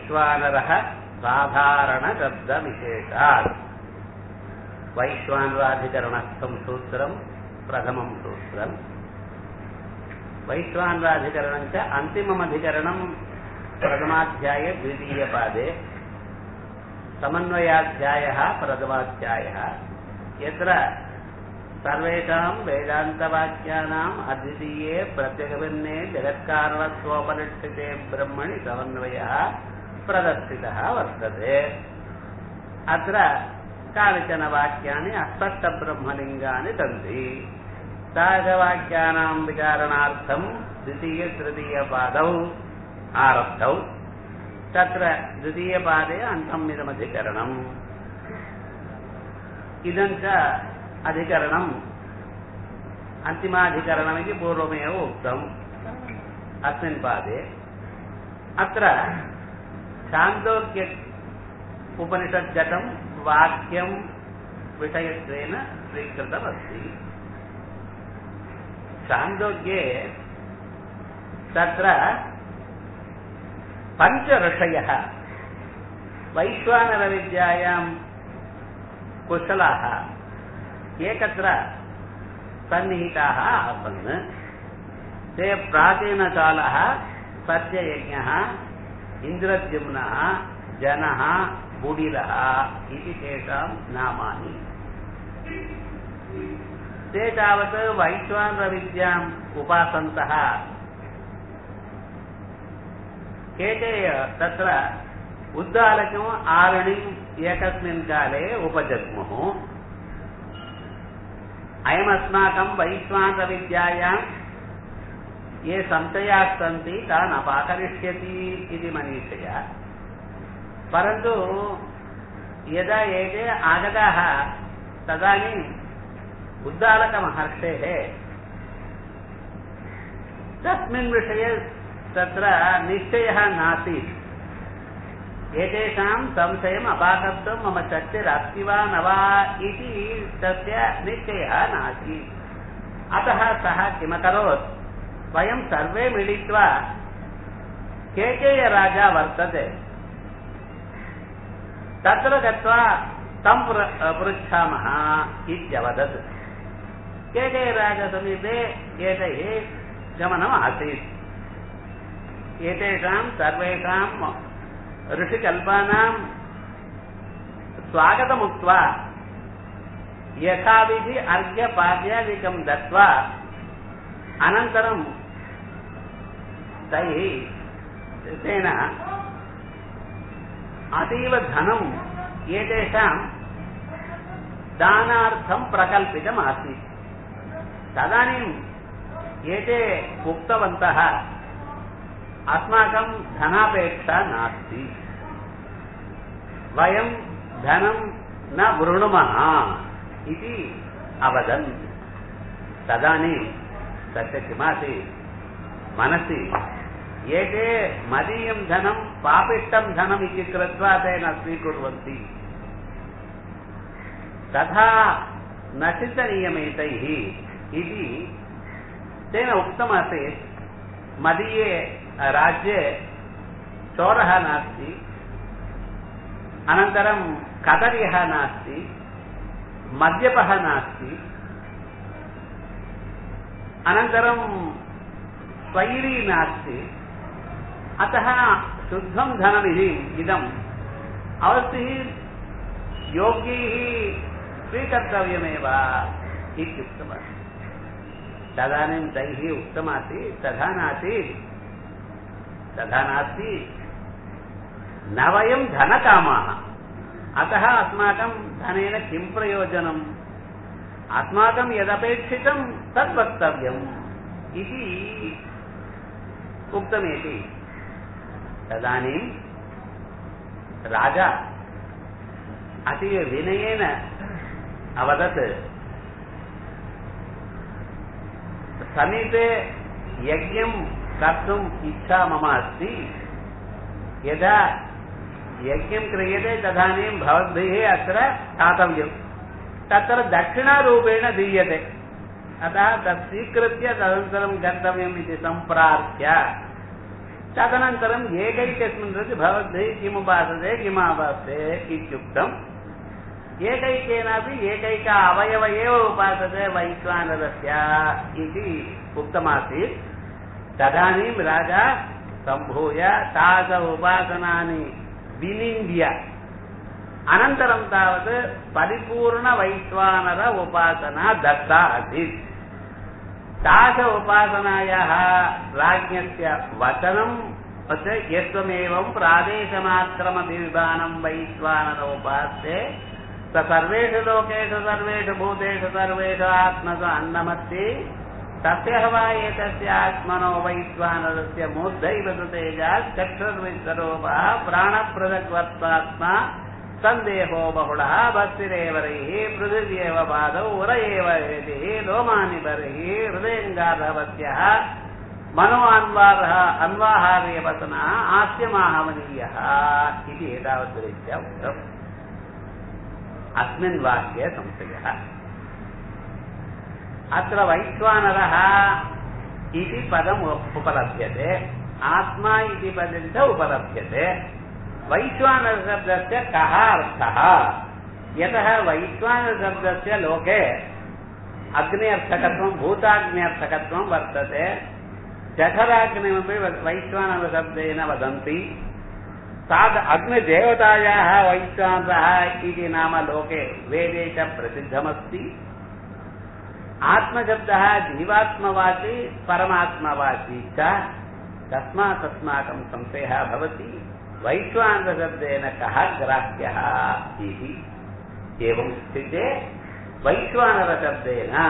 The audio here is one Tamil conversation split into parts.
वैश्वानरः साधारणशब्दविशेषात् वैश्वानराधिकरणस्थं सूत्रम् प्रथमं सूत्रम् वैश्वानराधिकरणं च अन्तिममधिकरणं प्रथमाध्याये द्वितीयपादे समन्वयाध्यायः प्रथमाध्यायः यत्र सर्वेषां वेदान्तवाक्यानाम् अद्वितीये प्रत्यगभिन्ने जगत्कारणत्वोपनिष्ठिते ब्रह्मणि समन्वयः प्रदर्शितः वर्तते अत्र कानिचन वाक्यानि अस्पष्टब्रह्मलिङ्गानि सन्ति तादृशवाक्यानां विचारणार्थं द्वितीयतृतीयपादौ आरब्धौ तत्र द्वितीयपादे अन्तम् इदमधिकरणम् इदं च अधिकरणम् अन्तिमाधिकरणमिति पूर्वमेव उक्तम् अस्मिन् पादे अत्र छान्दोग्य उपनिषद्गतं वाक्यं विषयत्वेन स्वीकृतमस्ति छान्दोग्ये तत्र पञ्च ऋषयः वैश्वानरविद्यायां कुशलाः एकत्र सन्निहिताः आसन् ते प्राचीनकालः सत्ययज्ञः इन्द्रद्युम्नः जनः बुडिरः इति तेषां नामानि ते तावत् वैश्वानरविद्याम् उपासन्तः एते तत्र उद्दालकम् आरणिम् एकस्मिन् काले उपजग्मुः अयमस्माकं वैश्वानरविद्यायां ये संशयाः सन्ति तान् अपाकरिष्यति इति मनीषया परन्तु यदा एते आगताः तदानीम् उद्दालकमहर्षेः तस्मिन् विषये तत्र निश्चयः नासीत् एतेषां संशयम् अपाकर्तुं मम शक्तिरस्ति वा न वा इति तस्य निश्चयः नासीत् अतः सः किमकरोत् वयं सर्वे मिलित्वा केकेयराजा वर्तते तत्र गत्वा तं पृच्छामः इत्यवदत् केकेयराजसमीपे एतैः गमनम् आसीत् एतेषां सर्वेषां ऋषिकल्पानां स्वागतमुक्त्वा यथाविधि अर्घ्यपाद्यादिकं दत्त्वा अनन्तरं तैः तेन अतीव धनम् एतेषां दानार्थं प्रकल्पितमासीत् तदानीम् एते उक्तवन्तः अस्माकं धनापेक्षा नास्ति वयं धनं न वृणुमः इति अवदन् तदानीं तस्य किमासीत् मनसि एते मदीयं धनं पापिष्टं धनम् इति कृत्वा ते न स्वीकुर्वन्ति तथा न चिन्तनीयमेतैः इति तेन उक्तमासीत् मदीये राज्ये चोरः नास्ति अनन्तरं कदर्यः नास्ति मद्यपः नास्ति अनन्तरं स्वैरी नास्ति अतः शुद्धं धनमिति इदम् अवश्यैः योग्यैः स्वीकर्तव्यमेव इत्युक्तमस्ति तदानीं तैः उक्तमासीत् तथा नासीत् तथा नास्ति न वयं धनकामाः अतः अस्माकं धनेन किं प्रयोजनम् अस्माकं यदपेक्षितं तद् वक्तव्यम् इति उक्तमेति तदानीं राजा अतीव विनयेन अवदत् समीपे यज्ञं कर्तुम् इच्छा मम अस्ति यदा यज्ञं क्रियते तदानीं भवद्भिः अत्र स्थातव्यम् तत्र दक्षिणारूपेण दीयते अतः तत् स्वीकृत्य तदनन्तरं गन्तव्यम् इति सम्प्रार्थ्य तदनन्तरम् एकैकस्मिन् प्रति भवद्भिः किमुपासते किमापास्ते इत्युक्तम् एकैकेनापि एकैक अवयव एव उपासते वैश्वानरस्य इति उक्तमासीत् तदानीं राजा सम्भूय तास उपासनानि विनिन्द्य अनन्तरं तावत् परिपूर्णवैश्वानर उपासना दत्ता आसीत् तास उपासनायाः राज्ञस्य वचनं यस्त्वमेवं प्रादेशमात्रमभिविधानं वैश्वानर उपास्ते स सर्वेषु लोकेषु सर्वेषु भूतेषु सर्वेषु आत्मसु अन्नमस्ति तस्य वा एतस्य आत्मनो वैश्वानरस्य मूर्धैव तेजात् चक्षुर्विश्वरूपः प्राणप्रदक्वत्वात्मा सन्देहो बहुलः भक्तिरेवरैः पृथिव्येव पादौ उर एव हेतिः लोमानि बर्हिः हृदयङ्गाधवत्यः मनो अन्वारः अन्वाहार्यवसनः आस्यमाहवनीयः इति एतावद्रीत्या उक्तम् अस्मिन् वाक्ये संशयः अत्र वैश्वानरः इति पदम् उपलभ्यते आत्मा इति पदं च उपलभ्यते वैश्वानरशब्दस्य कः अर्थः यतः वैश्वानरशब्दस्य लोके अग्न्यर्थकत्वं भूताग्न्यर्थकत्वं वर्तते जठराग्निमपि वैश्वानरशब्देन वदन्ति ताद् अग्निदेवतायाः वैश्वानरः इति नाम लोके वेदे च प्रसिद्धमस्ति आत्मशब्दः जीवात्मवाची परमात्मवाची च तस्मात् अस्माकं संशयः भवति वैश्वानरशब्देन कः ग्राह्यः इति एवं स्थिते वैश्वानरशब्देन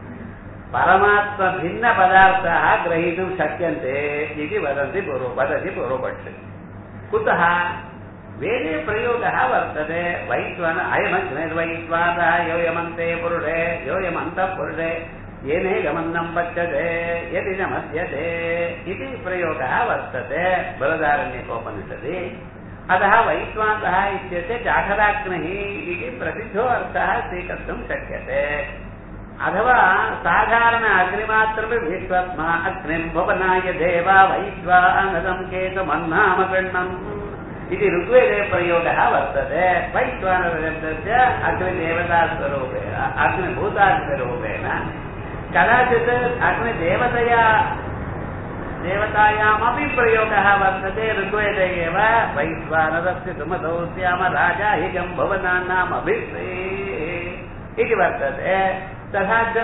परमात्मभिन्नपदार्थाः ग्रहीतुं शक्यन्ते इति वदन्ति पूर्व वदति पूर्वपक्षे कुतः वेदे प्रयोगः वर्तते वैश्वन अयमग्निर्वैश्वानः योऽयमन्ते पुरुषे योऽयमन्तः पुरुषे येनेगमन्नं पच्यते यदि न मध्यते इति प्रयोगः वर्तते बृहदारण्यकोपनिषदि अतः वैश्वानः इत्यस्य जाठराग्निः इति प्रसिद्धो अर्थः स्वीकर्तुं शक्यते अथवा साधारण अग्निमात्रमपि विश्वत्मा अग्निं भुवनाय देवा वैश्वानदं केतुमन्नामपिण्डम् इति ऋग्वेदे प्रयोगः वर्तते वैश्वानरशब्दस्य अग्निदेवतास्वरूपेण अग्निभूतास्वरूपेण कदाचित् अग्निदेवतया देवतायामपि प्रयोगः वर्तते ऋग्वेदे एव वैश्वानरस्य सुमतौ स्याम राजा हिगं भुवनानामभिषे इति वर्तते तथा च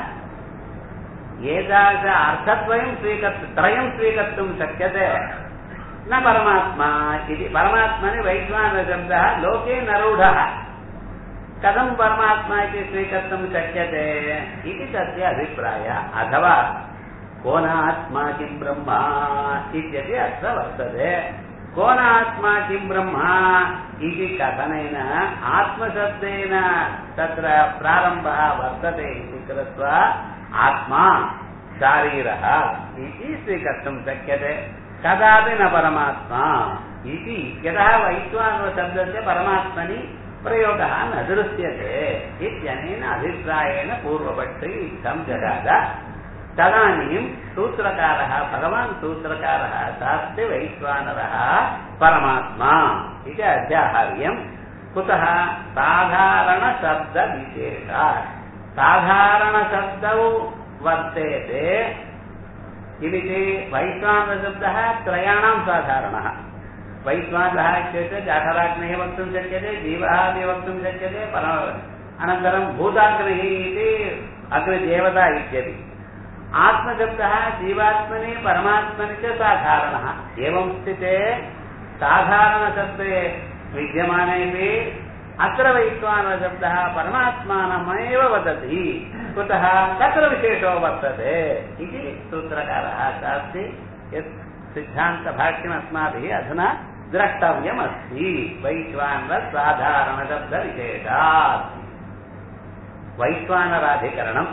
एतादृश अर्थद्वयं स्वीकर्तुं त्रयं स्वीकर्तुं शक्यते न परमात्मा इति परमात्मनि वैश्वानशब्दः लोके न रूढः कथं परमात्मा इति स्वीकर्तुं शक्यते इति तस्य अभिप्रायः अथवा को नात्मा किं ब्रह्मा इत्यपि अत्र वर्तते को नात्मा किं ब्रह्मा इति कथनेन आत्मशब्देन तत्र प्रारम्भः वर्तते इति कृत्वा आत्मा शारीरः इति स्वीकर्तुं शक्यते कदापि न परमात्मा इति यतः वैश्वानरशब्दस्य परमात्मनि प्रयोगः न दृश्यते इत्यनेन अभिप्रायेण पूर्वपक्षे इत्थं जगाद तदानीं सूत्रकारः भगवान् सूत्रकारः शास्त्रे वैश्वानरः परमात्मा इति अध्याहार्यम् कुतः साधारणशब्दविशेषात् साधारणशब्दौ वर्तेते किमिति वैश्वानरशब्दः त्रयाणां साधारणः वैश्वानरः इत्युक्ते जाठराग्निः वक्तुं शक्यते जीवः अपि वक्तुं शक्यते पर अनन्तरं भूताग्निः इति अग्निदेवता इत्यपि आत्मशब्दः जीवात्मनि परमात्मनि च साधारणः एवं स्थिते साधारणशब्दे विद्यमानेपि अत्र वैश्वानरशब्दः परमात्मानमेव वदति कुतः तत्र विशेषो वर्तते इति सूत्रकारः शास्ति यत् सिद्धान्तभाष्यम् अस्माभिः अधुना द्रष्टव्यमस्ति वैश्वानरसाधारणशब्दविशेषात् वैश्वानराधिकरणम्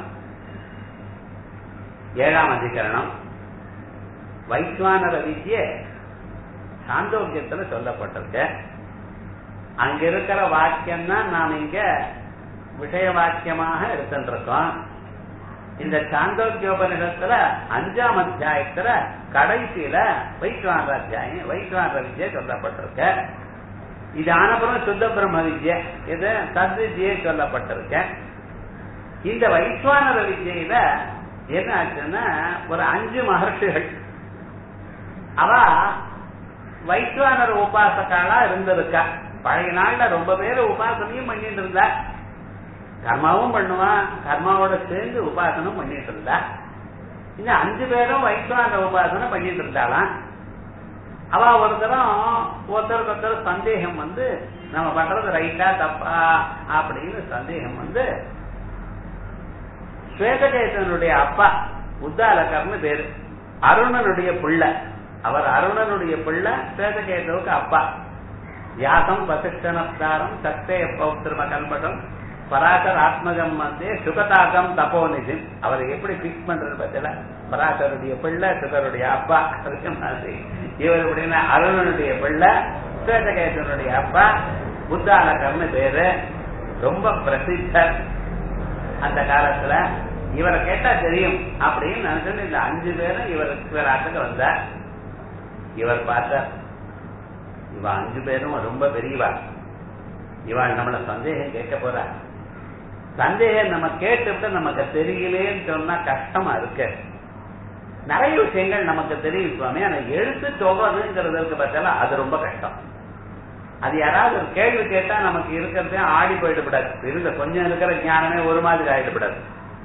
ஏழாம் அதிகரணம் வைஸ்வானர வித்ய சாந்தோக்கியத்துல சொல்லப்பட்டிருக்கு அங்க இருக்கிற வாக்கியம் தான் நாம் இங்க விஷய வாக்கியமாக எடுத்துருக்கோம் இந்த சாந்தோக்கியோபனிஷத்துல அஞ்சாம் அத்தியாயத்துல கடைசியில வைஷ்வான அத்தியாயம் வைஷ்வான வித்யை சொல்லப்பட்டிருக்க இது ஆனப்புறம் சுத்த பிரம்ம வித்யை இது சத்வித்யை சொல்லப்பட்டிருக்க இந்த வைஸ்வானர வித்யில என்ன ஆச்சுன்னா ஒரு அஞ்சு மகர்ஷிகள் அவ வைஸ்வானர் உபாசகாலா இருந்திருக்கா பழைய நாள்ல ரொம்ப பேர் உபாசனையும் பண்ணிட்டு இருந்தா கர்மாவும் பண்ணுவான் கர்மாவோட சேர்ந்து உபாசனம் பண்ணிட்டு இருந்தா இந்த அஞ்சு பேரும் வைஸ்வானர் உபாசனை பண்ணிட்டு இருந்தாலாம் அவ ஒருத்தரும் ஒருத்தருக்கு ஒருத்தர் சந்தேகம் வந்து நம்ம பண்றது ரைட்டா தப்பா அப்படின்னு சந்தேகம் வந்து ஸ்வேதகேசனுடைய அப்பா உத்தாலகர்னு பேரு அருணனுடைய பிள்ளை அவர் அருணனுடைய பிள்ளை ஸ்வேதகேசவுக்கு அப்பா வியாசம் வசிஷ்டனஸ்தாரம் சக்தே பௌத்திரம கல்பகம் பராசர் ஆத்மகம் வந்து சுகதாகம் தப்போநிதி அவரை எப்படி பிக்ஸ் பண்றது பத்தில பராசருடைய பிள்ளை சுகருடைய அப்பா அதே மாதிரி இவர் எப்படின்னா அருணனுடைய பிள்ளை ஸ்வேதகேசனுடைய அப்பா புத்தாலகர்னு பேரு ரொம்ப பிரசித்தர் அந்த காலத்துல இவரை கேட்டா தெரியும் அப்படின்னு நினைச்சு இந்த அஞ்சு பேரும் இவருக்கு ஆட்டுக்கு வந்தார் இவர் பார்த்தார் இவ அஞ்சு பேரும் ரொம்ப பெரியவா இவாள் நம்மள சந்தேகம் கேட்க போறா சந்தேகம் நம்ம கேட்டுவிட்டு நமக்கு தெரியலேன்னு சொன்னா கஷ்டமா இருக்கு நிறைய விஷயங்கள் நமக்கு தெரியும் சுவாமி ஆனா எழுத்து தொகைங்கிறதுக்கு பார்த்தாலும் அது ரொம்ப கஷ்டம் அது யாராவது ஒரு கேள்வி கேட்டா நமக்கு இருக்கிறதே ஆடி போயிடக்கூடாது இருந்த கொஞ்சம் இருக்கிற ஞானமே ஒரு மாதிரி ஆயிடக்கூடாது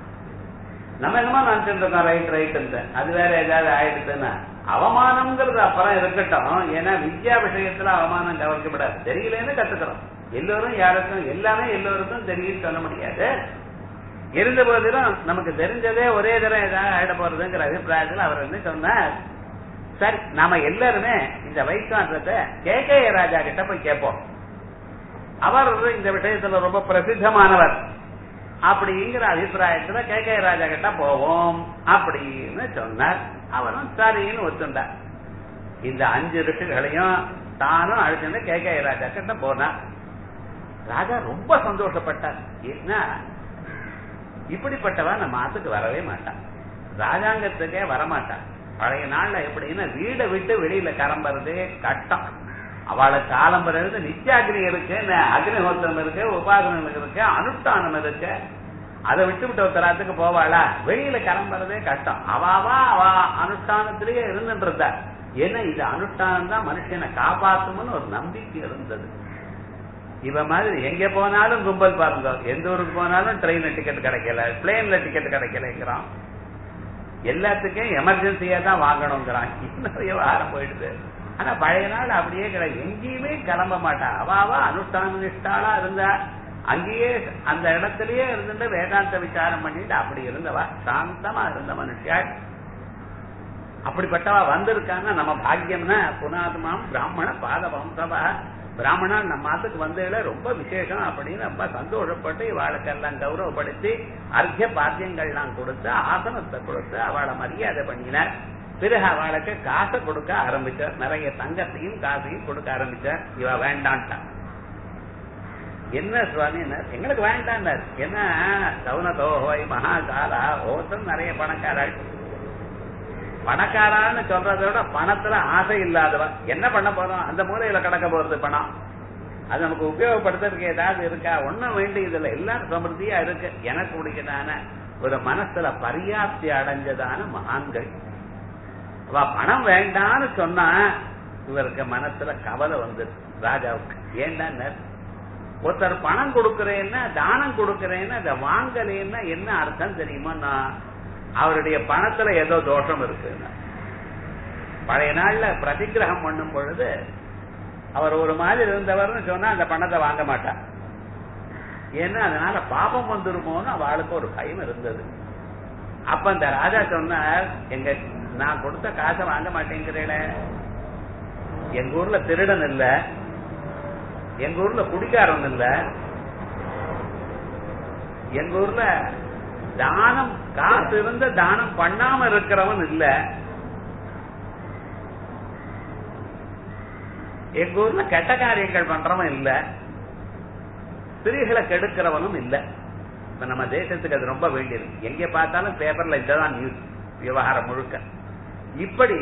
நம்ம என்னமோ நினைச்சிட்டு இருக்கோம் ரைட் ரைட் அது வேற ஏதாவது ஆயிடுதுன்னா அவமானம்ங்கிறது அப்புறம் இருக்கட்டும் ஏன்னா வித்யா விஷயத்துல அவமானம் கவனிக்கப்படாது தெரியலன்னு கத்துக்கிறோம் எல்லோரும் யாருக்கும் எல்லாமே எல்லோருக்கும் தெரியும் சொல்ல முடியாது இருந்த போதிலும் நமக்கு தெரிஞ்சதே ஒரே தரம் ஏதாவது ஆயிட போறதுங்கிற அபிப்பிராயத்தில் அவர் வந்து சொன்னார் சரி நாம எல்லாருமே இந்த வைக்காந்தத்தை கே கே ராஜா கிட்ட போய் கேட்போம் அவர் இந்த விஷயத்துல ரொம்ப பிரசித்தமானவர் அப்படிங்கிற அபிப்பிராயத்துல கே கே ராஜா கிட்ட போவோம் அப்படின்னு சொன்னார் அவரும் சரின்னு ஒத்துண்டார் இந்த அஞ்சு ரிஷிகளையும் தானும் அழைச்சிட்டு கே கே ராஜா கிட்ட போனார் ராஜா ரொம்ப சந்தோஷப்பட்டார் ஏன்னா இப்படிப்பட்டவன் நம்ம ஆத்துக்கு வரவே மாட்டான் ராஜாங்கத்துக்கே வரமாட்டான் பழைய நாள்ல எப்படின்னா வீடை விட்டு வெளியில கிளம்புறது கட்டம் அவளுக்கு காலம்புறது நித்தியாகினி இருக்கு அக்னிஹோத்திரம் இருக்கு உபாசனம் இருக்கு அனுஷ்டானம் இருக்கு அதை விட்டு விட்டு ஒருத்தராத்துக்கு போவாளா வெளியில கிளம்புறதே கஷ்டம் அவாவா அவ அனுஷ்டானத்திலேயே இருந்துட்டு இருந்தா ஏன்னா இது அனுஷ்டானம் தான் மனுஷனை காப்பாத்தும்னு ஒரு நம்பிக்கை இருந்தது இவ மாதிரி எங்க போனாலும் கும்பல் பாருங்க எந்த ஊருக்கு போனாலும் ட்ரெயின்ல டிக்கெட் கிடைக்கல பிளேன்ல டிக்கெட் கிடைக்கலங்கிறான் எல்லாத்துக்கும் எமர்ஜென்சியா தான் வாங்கணுங்கிறான் நிறைய வாரம் போயிடுது ஆனா பழைய நாள் அப்படியே கிடையாது எங்கேயுமே கிளம்ப மாட்டா அவாவா அனுஷ்டான நிஷ்டாலா இருந்தா அங்கேயே அந்த இடத்திலேயே இருந்துட்டு வேதாந்த விசாரம் பண்ணிட்டு அப்படி இருந்தவா சாந்தமா இருந்த மனுஷாள் அப்படிப்பட்டவா வந்திருக்கான்னா நம்ம பாக்கியம்னா புனாத்மாம் பிராமண பாத வம்சவா பிராமணன் நம்ம மாத்துக்கு வந்ததுல ரொம்ப விசேஷம் அப்படின்னு ரொம்ப சந்தோஷப்பட்டு இவாளுக்கெல்லாம் கௌரவப்படுத்தி அர்த்திய பாத்தியங்கள்லாம் கொடுத்து ஆசனத்தை கொடுத்து அவளை மரியாதை பண்ணினார் பிறகு அவளுக்கு காசை கொடுக்க ஆரம்பிச்சார் நிறைய தங்கத்தையும் காசையும் கொடுக்க ஆரம்பிச்சார் இவ வேண்டான்ட்டான் என்ன சுவாமி எங்களுக்கு வேண்டாண்டார் என்ன சவுனதோஹோய் மகாகாலா ஒவ்வொருத்தரும் நிறைய பணக்காராள் பணக்காரான்னு சொல்றதை விட பணத்துல ஆசை இல்லாதவன் என்ன பண்ண போறோம் அந்த மூலையில கடக்க போறது பணம் அது நமக்கு உபயோகப்படுத்துறதுக்கு ஏதாவது இருக்கா ஒண்ணும் வேண்டியதில்லை எல்லாம் சமிருத்தியா இருக்கு எனக்கு உடையதான ஒரு மனசுல பரியாப்தி அடைஞ்சதான மகான்கள் அவ பணம் வேண்டான்னு சொன்னா இவருக்கு மனசுல கவலை வந்துரு ராஜாவுக்கு ஏண்டா ஒருத்தர் பணம் கொடுக்கறேன்னா தானம் கொடுக்கறேன்னா அதை வாங்கலேன்னா என்ன அர்த்தம் தெரியுமா நான் அவருடைய பணத்துல ஏதோ தோஷம் இருக்கு பழைய நாள்ல பிரதிகிரகம் பண்ணும் பொழுது அவர் ஒரு மாதிரி இருந்தவர்னு சொன்னா அந்த பணத்தை வாங்க மாட்டார் ஏன்னா அதனால பாபம் வந்துருமோன்னு அவளுக்கு ஒரு பயம் இருந்தது அப்ப அந்த ராஜா சொன்னார் எங்க நான் கொடுத்த காசை வாங்க மாட்டேங்கிறேன் எங்க ஊர்ல திருடன் இல்ல எங்க ஊர்ல குடிக்காரன் இல்ல எங்க ஊர்ல தானம் காசு இருந்த தானம் பண்ணாம இருக்கிறவன் இல்ல எங்க ஊர்ல கெட்ட காரியங்கள் பண்றவன் இல்ல ஸ்திரீகளை கெடுக்கிறவனும் இல்ல இப்ப நம்ம தேசத்துக்கு அது ரொம்ப வேண்டியிருக்கு எங்க பார்த்தாலும் பேப்பர்ல இதுதான் நியூஸ் விவகாரம் முழுக்க இப்படி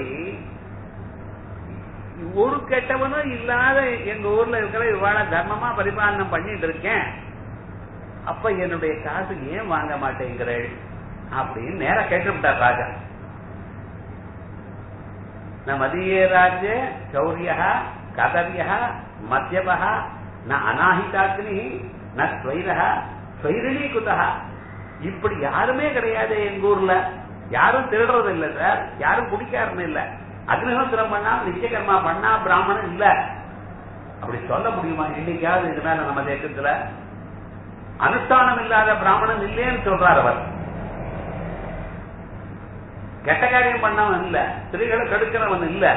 ஒரு கெட்டவனும் இல்லாத எங்க ஊர்ல இருக்கிற இவாள தர்மமா பரிபாலனம் பண்ணிட்டு இருக்கேன் அப்ப என்னுடைய காசு ஏன் வாங்க மாட்டேங்கிறேள் அப்படின்னு நேரா கேட்டுவிட்டார் ராஜா ந மதியே ராஜ்ய சௌரிய கதவிய மத்தியப ந அநாஹிதாக்னி ந ஸ்வைர ஸ்வைரிணி குதா இப்படி யாருமே கிடையாது எங்க ஊர்ல யாரும் திருடுறது இல்ல சார் யாரும் குடிக்காருன்னு இல்ல அக்னிஹோத்திரம் பண்ணா நிச்சயகர்மா பண்ணா பிராமணன் இல்ல அப்படி சொல்ல முடியுமா இன்னைக்காவது இது மேல நம்ம தேசத்துல அனுஷ்டானம் இல்லாத பிராமணன் இல்லைன்னு சொல்றார் அவர் கெட்ட காரியம் பண்ணவன் இல்ல ஸ்திரீகளை கெடுக்கிறவன் இல்ல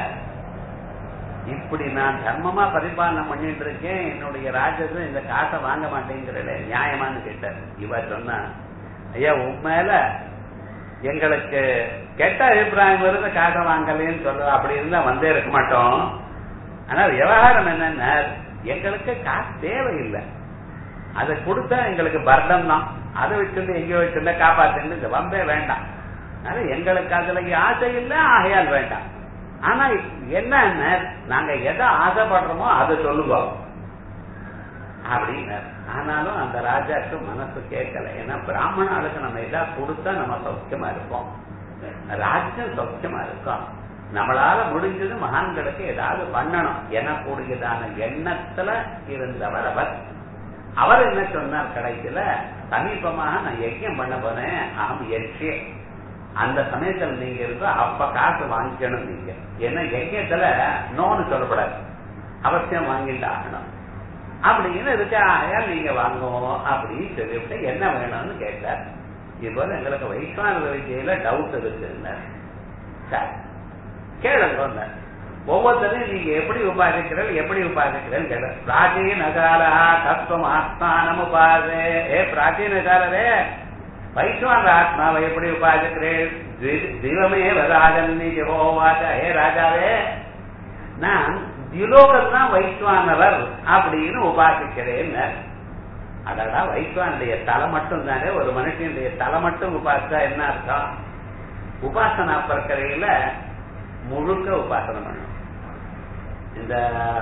இப்படி நான் தர்மமா பரிபாலனம் பண்ணிட்டு இருக்கேன் என்னுடைய ராஜசம் இந்த காசை வாங்க மாட்டேங்கிறத நியாயமான்னு கேட்டார் இவர் சொன்னா ஐயா உன் மேல எங்களுக்கு கெட்ட அபிப்பிராயம் வருது காசை வாங்கலன்னு சொல்ற அப்படி இருந்தா வந்தே இருக்க மாட்டோம் ஆனா விவகாரம் என்னன்னா எங்களுக்கு காசு தேவையில்லை அதை கொடுத்தா எங்களுக்கு பர்டம் தான் அதை வச்சிருந்து எங்கேயோ வச்சிருந்தா காப்பாத்துன்னு இந்த வம்பே வேண்டாம் அதனால எங்களுக்கு அதுல ஆசை இல்லை ஆகையால் வேண்டாம் ஆனா என்ன நாங்க எதை ஆசைப்படுறோமோ அதை சொல்லுவோம் அப்படின்னார் ஆனாலும் அந்த ராஜாக்கு மனசு கேட்கல ஏன்னா பிராமண ஆளுக்கு நம்ம எதாவது கொடுத்தா நம்ம சௌக்கியமா இருப்போம் ராஜ்யம் சௌக்கியமா இருக்கும் நம்மளால முடிஞ்சது மகான்களுக்கு ஏதாவது பண்ணணும் எனக்கூடியதான எண்ணத்துல இருந்தவர் அவர் அவர் என்ன சொன்னார் கடைசியில சமீபமாக நான் யஜ்யம் பண்ண போனேன் அகம் யட்சியே அந்த சமயத்துல நீங்க இருக்க அப்ப காசு வாங்கிக்கணும் நீங்க ஏன்னா யஜ்யத்துல நோன்னு சொல்லப்படாது அவசியம் வாங்கிட்டு ஆகணும் அப்படின்னு இருக்கா ஆயால் நீங்க வாங்குவோம் அப்படின்னு சொல்லிவிட்டு என்ன வேணும்னு கேட்டார் இது போல எங்களுக்கு வைஷ்ணவ விஜயில டவுட் இருக்குன்னு சரி கேளுங்க ஒவ்வொருத்தரையும் நீங்க எப்படி உபாதிக்கிறீர்கள் எப்படி உபாதிக்கிறீர்கள் கேட்ட பிராச்சீன காலா தத்துவம் ஆத்மானம் உபாதே ஏ பிராச்சீன காலரே வைஷ்ணவ ஆத்மாவை எப்படி உபாதிக்கிறேன் தெய்வமே ராஜன் நீ ஜெகோவாச்ச ஹே ராஜாவே நான் திலோகன் தான் வைஷ்வானவர் அப்படின்னு உபாசிக்கிறேன் அடடா வைஷ்வானுடைய தலை மட்டும் தானே ஒரு மனுஷனுடைய தலை மட்டும் உபாசிச்சா என்ன அர்த்தம் உபாசனா பிரக்கிரையில முழுக்க உபாசனம் பண்ணணும் இந்த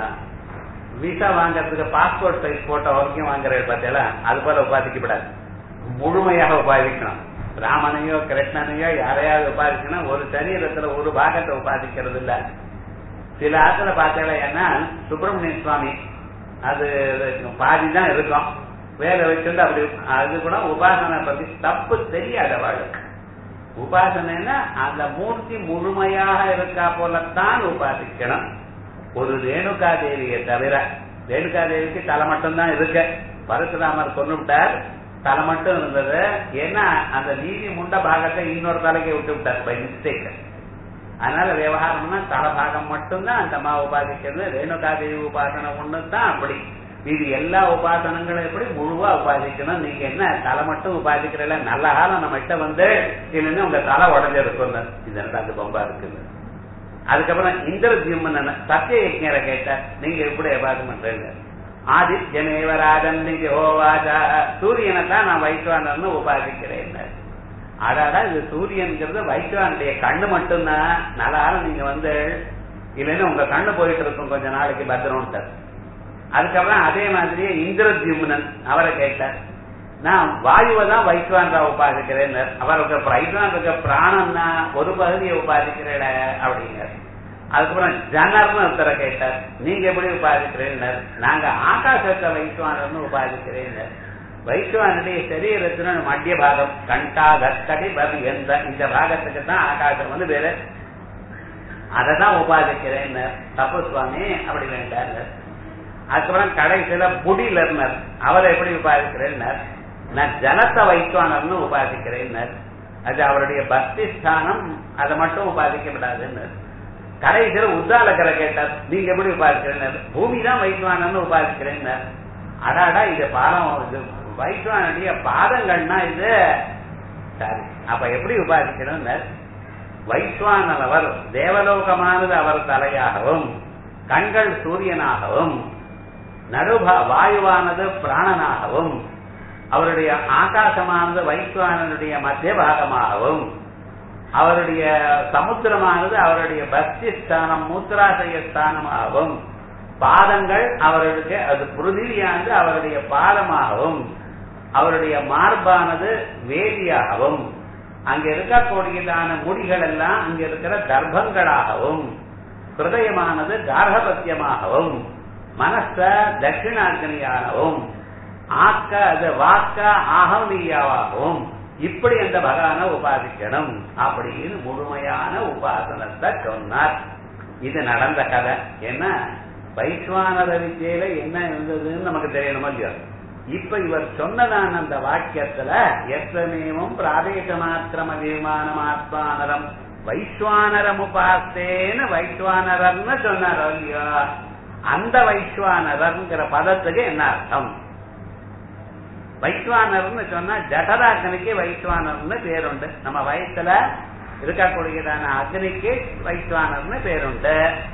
விசா வாங்கறதுக்கு பாஸ்போர்ட் சைஸ் போட்டோ வரைக்கும் வாங்குறது பார்த்தீங்களா அது போல உபாதிக்கப்படாது முழுமையாக உபாதிக்கணும் ராமனையோ கிருஷ்ணனையோ யாரையாவது உபாதிக்கணும் ஒரு சரீரத்துல ஒரு பாகத்தை உபாதிக்கிறது இல்ல சில ஆத்துல பார்த்தீங்கன்னா என்ன சுப்பிரமணிய சுவாமி அது பாதி தான் இருக்கும் வேலை வச்சுட்டு அப்படி அது கூட உபாசனை பத்தி தப்பு தெரியாத வாழ்க்கை உபாசனைன்னா அந்த மூர்த்தி முழுமையாக இருக்கா போலத்தான் உபாசிக்கணும் ஒரு ரேணுகா தேவியை தவிர ரேணுகா தேவிக்கு தலை மட்டும் தான் இருக்கு பரசுராமர் கொண்டுவிட்டார் தலை மட்டும் இருந்தது ஏன்னா அந்த நீதி முண்ட பாகத்தை இன்னொரு தலைக்கு விட்டு விட்டார் பை மிஸ்டேக் அதனால விவகாரம்னா தலை பாகம் மட்டும்தான் அந்த அம்மா உபாசிக்கிறது ரேணுகா தேவி உபாசனை ஒண்ணு தான் அப்படி இது எல்லா உபாசனங்களும் எப்படி முழுவா உபாதிக்கணும் நீங்க என்ன தலை மட்டும் உபாதிக்கிறல நல்ல காலம் நம்ம கிட்ட வந்து இல்லைன்னா உங்க தலை உடஞ்சிருக்கும் இது ரெண்டாவது பம்பா இருக்குது அதுக்கப்புறம் இந்திரஜிம்மன் சத்திய யஜ்ஞரை கேட்ட நீங்க எப்படி உபாசம் பண்றீங்க ஆதித்யமேவராஜன் ஜெகோவாஜா சூரியனை தான் நான் வைஷ்வானர்னு உபாதிக்கிறேன் அடாடா இது சூரியன்கிறது வைஷ்வானுடைய கண்ணு மட்டும்தான் நல்ல காலம் நீங்க வந்து இல்லைன்னா உங்க கண்ணு போயிட்டு இருக்கும் கொஞ்ச நாளைக்கு பத்திரம்ட்டு அதுக்கப்புறம் அதே மாதிரியே இந்திரஜிம்னன் அவரை கேட்டார் நான் வாயுவை தான் வைஷ்வான்ரா உபாதிக்கிறேன் அவருக்கு வைஷ்வானுக்கு பிராணம்னா ஒரு பகுதியை உபாதிக்கிறேன் அப்படிங்கிறார் அதுக்கப்புறம் ஜனர்னு ஒருத்தரை கேட்டார் நீங்க எப்படி உபாதிக்கிறேன் நாங்க ஆகாசத்தை வைஷ்வானர்னு உபாதிக்கிறேன் வைஷ்வானுடைய சரீரத்தின மத்திய பாகம் கண்டா கத்தடி பதி எந்த இந்த பாகத்துக்கு தான் ஆகாசம் வந்து வேறு அதை தான் உபாதிக்கிறேன் தப்பு சுவாமி அப்படி வேண்டார் அதுக்கப்புறம் கடைசியில புடிலர்னர் அவரை எப்படி உபாதிக்கிறேன் நான் ஜலத்தை வைத்வானர்னு உபாதிக்கிறேன் அது அவருடைய பக்தி ஸ்தானம் அதை மட்டும் உபாதிக்கப்படாதுன்னு கடைசியில உத்தாலக்கரை கேட்டார் நீங்க எப்படி உபாதிக்கிறேன் பூமி தான் வைத்வானர்னு உபாதிக்கிறேன் அடாடா இது பாலம் இது வைஷ்வானுடைய பாதங்கள்னா இது சரி அப்ப எப்படி உபாதிக்கணும் வைஸ்வானவர் தேவலோகமானது அவர் தலையாகவும் கண்கள் சூரியனாகவும் நடுபா வாயுவானது பிராணனாகவும் அவருடைய ஆகாசமானது வைஸ்வானனுடைய மத்திய பாகமாகவும் அவருடைய சமுத்திரமானது அவருடைய பக்தி ஸ்தானம் மூத்திராசய ஸ்தானமாகவும் பாதங்கள் அவர்களுக்கு அது புருதிவியானது அவருடைய பாதமாகவும் அவருடைய மார்பானது வேதியாகவும் அங்க இருக்கக்கூடியதான முடிகள் எல்லாம் அங்க இருக்கிற கர்ப்பங்களாகவும் ஹிருதயமானது கார்கபத்தியமாகவும் மனச தட்சிணாக்னியாகவும் ஆக்க அது வாக்க ஆகவீயாவாகவும் இப்படி அந்த பகவான உபாசிக்கணும் அப்படின்னு முழுமையான உபாசனத்தை சொன்னார் இது நடந்த கதை ஏன்னா வைஸ்வானர வித்தியில என்ன இருந்ததுன்னு நமக்கு தெரியணுமோ இல்லையோ இப்ப இவர் சொன்னதான அந்த வாக்கியத்துல எத்தனையும் பிராதேச மாத்திரம் அபிமானம் ஆத்மானரம் வைஸ்வானரம் உபாசேன்னு வைஸ்வானரர்னு சொன்னார் இல்லையா அந்த வைஸ்வானரர்ங்கிற பதத்துக்கு என்ன அர்த்தம் வைஸ்வானர்னு சொன்னா ஜடராக்கனுக்கு வைஸ்வானர்னு பேருண்டு நம்ம வயசுல இருக்கக்கூடியதான அக்னிக்கு வைஸ்வானர்னு பேருண்டு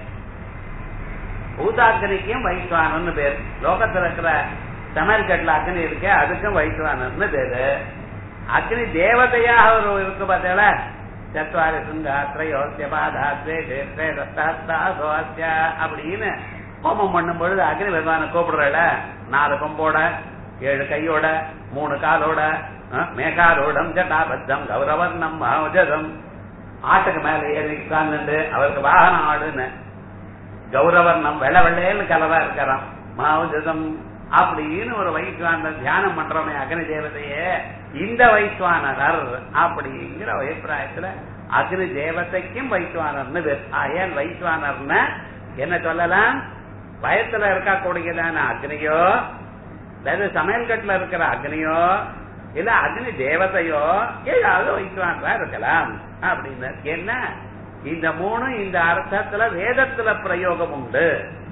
பூதாக்கினிக்கும் வைஸ்வானர்னு பேர் லோகத்துல இருக்கிற சமையல் கட்டில அக்னி இருக்கு அதுக்கும் வைஸ்வானர்னு பேரு அக்னி தேவதையாக ஒரு இருக்கு பார்த்தீங்களா சத்வாரி சுங்காத்திரையோசிய பாதாத்வே சேத்ரே தத்தாஸ்தா சோஸ்ய அப்படின்னு ஹோமம் பண்ணும் பொழுது அக்னி பகவான கூப்பிடுறல நாலு கொம்போட ஏழு கையோட மூணு காலோட மேகாரோடம் ஜட்டாபத்தம் கௌரவர்ணம் மகோஜதம் ஆட்டுக்கு மேல ஏறி உட்கார்ந்து அவருக்கு வாகனம் ஆடுன்னு கௌரவர்ணம் வெள்ள வெள்ளையன்னு கலரா இருக்கிறான் மகோஜதம் அப்படின்னு ஒரு வைஸ்வான தியானம் பண்றவனே அக்னி தேவதையே இந்த வைஸ்வானரர் அப்படிங்கிற அபிப்பிராயத்துல அக்னி தேவதைக்கும் வைஸ்வானர்னு ஏன் வைஸ்வானர்னு என்ன சொல்லலாம் பயத்துல இருக்கக்கூடியதான அக்னியோ அல்லது சமையல் கட்டுல இருக்கிற அக்னியோ இல்ல அக்னி தேவதையோ ஏதாவது வைஸ்வானரா இருக்கலாம் அப்படின்னு என்ன இந்த மூணு இந்த அர்த்தத்துல வேதத்துல பிரயோகம் உண்டு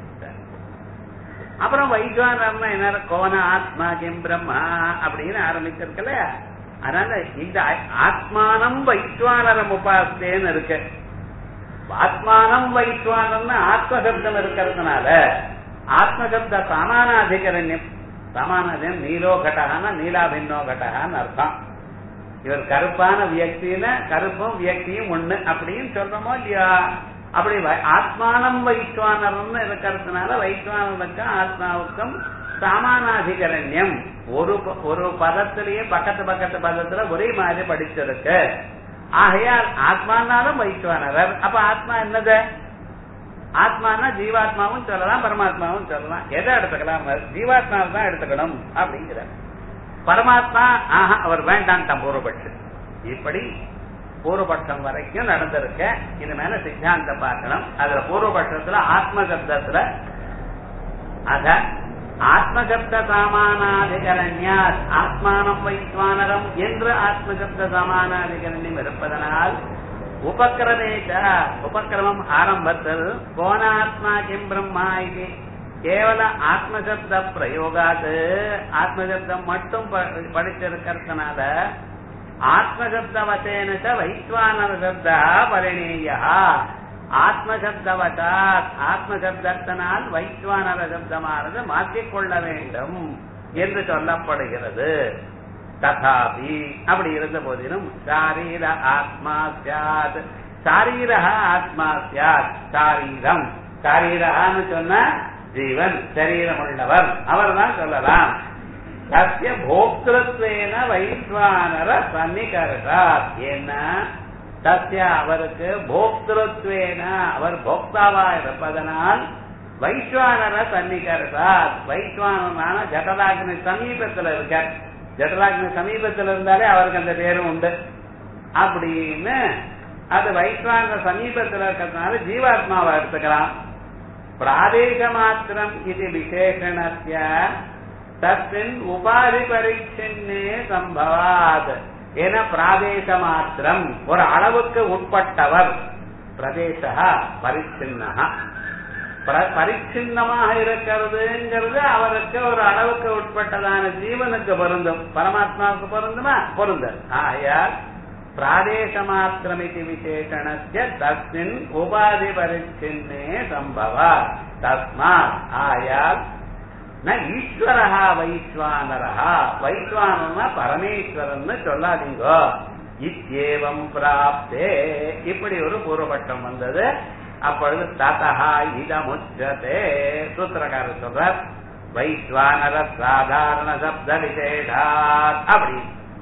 அப்புறம் வைஸ்வானர்னா என்ன கோன ஆத்மா கிம் பிரம்மா அப்படின்னு ஆரம்பிச்சிருக்கல அதனால இந்த ஆத்மானம் வைஸ்வானரம் உபாசேன்னு இருக்கு ஆத்மானம் வைஸ்வானம்னு ஆத்மசப்தம் இருக்கிறதுனால ஆத்மசப்த சமானாதிகரண்யம் சமானாதிகம் நீலோ கட்டகான நீலாபின்னோ கட்டகான்னு அர்த்தம் இவர் கருப்பான வியக்தியில கருப்பும் வியக்தியும் ஒண்ணு அப்படின்னு சொல்றோமோ இல்லையா அப்படி ஆத்மானம் வைஸ்வானர்னு இருக்கிறதுனால வைஸ்வானருக்கும் ஆத்மாவுக்கும் சாமானாதிகரண்யம் ஒரு ஒரு பதத்திலேயே பக்கத்து பக்கத்து பதத்துல ஒரே மாதிரி படிச்சிருக்கு ஆகையால் ஆத்மானாலும் வைஸ்வானரர் அப்ப ஆத்மா என்னது ஆத்மானா ஜீவாத்மாவும் சொல்லலாம் பரமாத்மாவும் சொல்லலாம் எதை எடுத்துக்கலாம் ஜீவாத்மாவை தான் எடுத்துக்கணும் அப்படிங்கிற பரமாத்மா ஆஹா அவர் வேண்டாம் பூர்வபட்சம் இப்படி பூர்வபட்சம் வரைக்கும் நடந்திருக்க இது மேல சித்தாந்தம் பார்க்கணும் அதுல பூர்வபட்சத்துல ஆத்ம சப்தத்துல அத ஆத்மசப்த சாமானாதிகரண்யா ஆத்மானம் வைஸ்வானரம் என்று ஆத்மசப்த சாமானாதிகரண்யம் இருப்பதனால் உபக்கிரமேச்ச உபக்கிரமம் ஆரம்பத்தில் கோணாத்மா கிம் பிரம்மா இது கேவல ஆத்மசப்த பிரயோகாது ஆத்மசப்தம் மட்டும் படிச்சிருக்கிறதுனால ஆத்மசப்தவசேன வைஸ்வானர சப்தா பரிணேயா ஆத்மசப்தவசாத் ஆத்மசப்தத்தினால் வைஸ்வானர சப்தமானது மாற்றிக்கொள்ள வேண்டும் என்று சொல்லப்படுகிறது ததாபி அப்படி இருந்த போதிலும் சாரீர ஆத்மா சாத் சாரீர ஆத்மா சாத் சாரீரம் சாரீரகான்னு சொன்ன ஜீவன் சரீரம் உள்ளவர் அவர் தான் சொல்லலாம் சத்திய போக்திருத்வேன வைஸ்வானர சன்னிகர்ஷாத் ஏன்னா சத்திய அவருக்கு போக்திருத்வேன அவர் போக்தாவா இருப்பதனால் வைஸ்வானர சன்னிகர்ஷாத் வைஸ்வானரான ஜடலாக்னி சமீபத்தில் இருக்க ஜடலாக்னி சமீபத்தில் இருந்தாலே அவருக்கு அந்த பேரும் உண்டு அப்படின்னு அது வைஸ்வான சமீபத்தில் இருக்கிறதுனால ஜீவாத்மாவை எடுத்துக்கலாம் பிராதேச மாத்திரம் இது விசேஷணஸ்ய தஸ்மின் உபாதி பரீட்சன்னே சம்பவாத் என பிராதேச மாத்திரம் ஒரு அளவுக்கு உட்பட்டவர் பிரதேச பரிச்சின்னா பரிச்சின்னமாக இருக்கிறதுங்கிறது அவருக்கு ஒரு அளவுக்கு உட்பட்டதான ஜீவனுக்கு பொருந்தும் பரமாத்மாவுக்கு பொருந்துமா பொருந்தல் ஆயால் பிராதேச மாத்திரமிதி விசேஷணஸ்ய தஸ்மின் உபாதி பரிச்சின்னே சம்பவா தஸ்மாத் ஆயால் ந ஈஸ்வரஹா வைஸ்வானரஹா வைஸ்வானர்னா பரமேஸ்வரன் சொல்லாதீங்கோ இத்யேவம் பிராப்தே இப்படி ஒரு பூர்வபட்சம் வந்தது அப்பொழுது ததஹா இதமுச்சதே சூத்திரக்காரர் சொல்றார் வைஸ்வானர சாதாரண சப்த விசேஷாத் அப்படி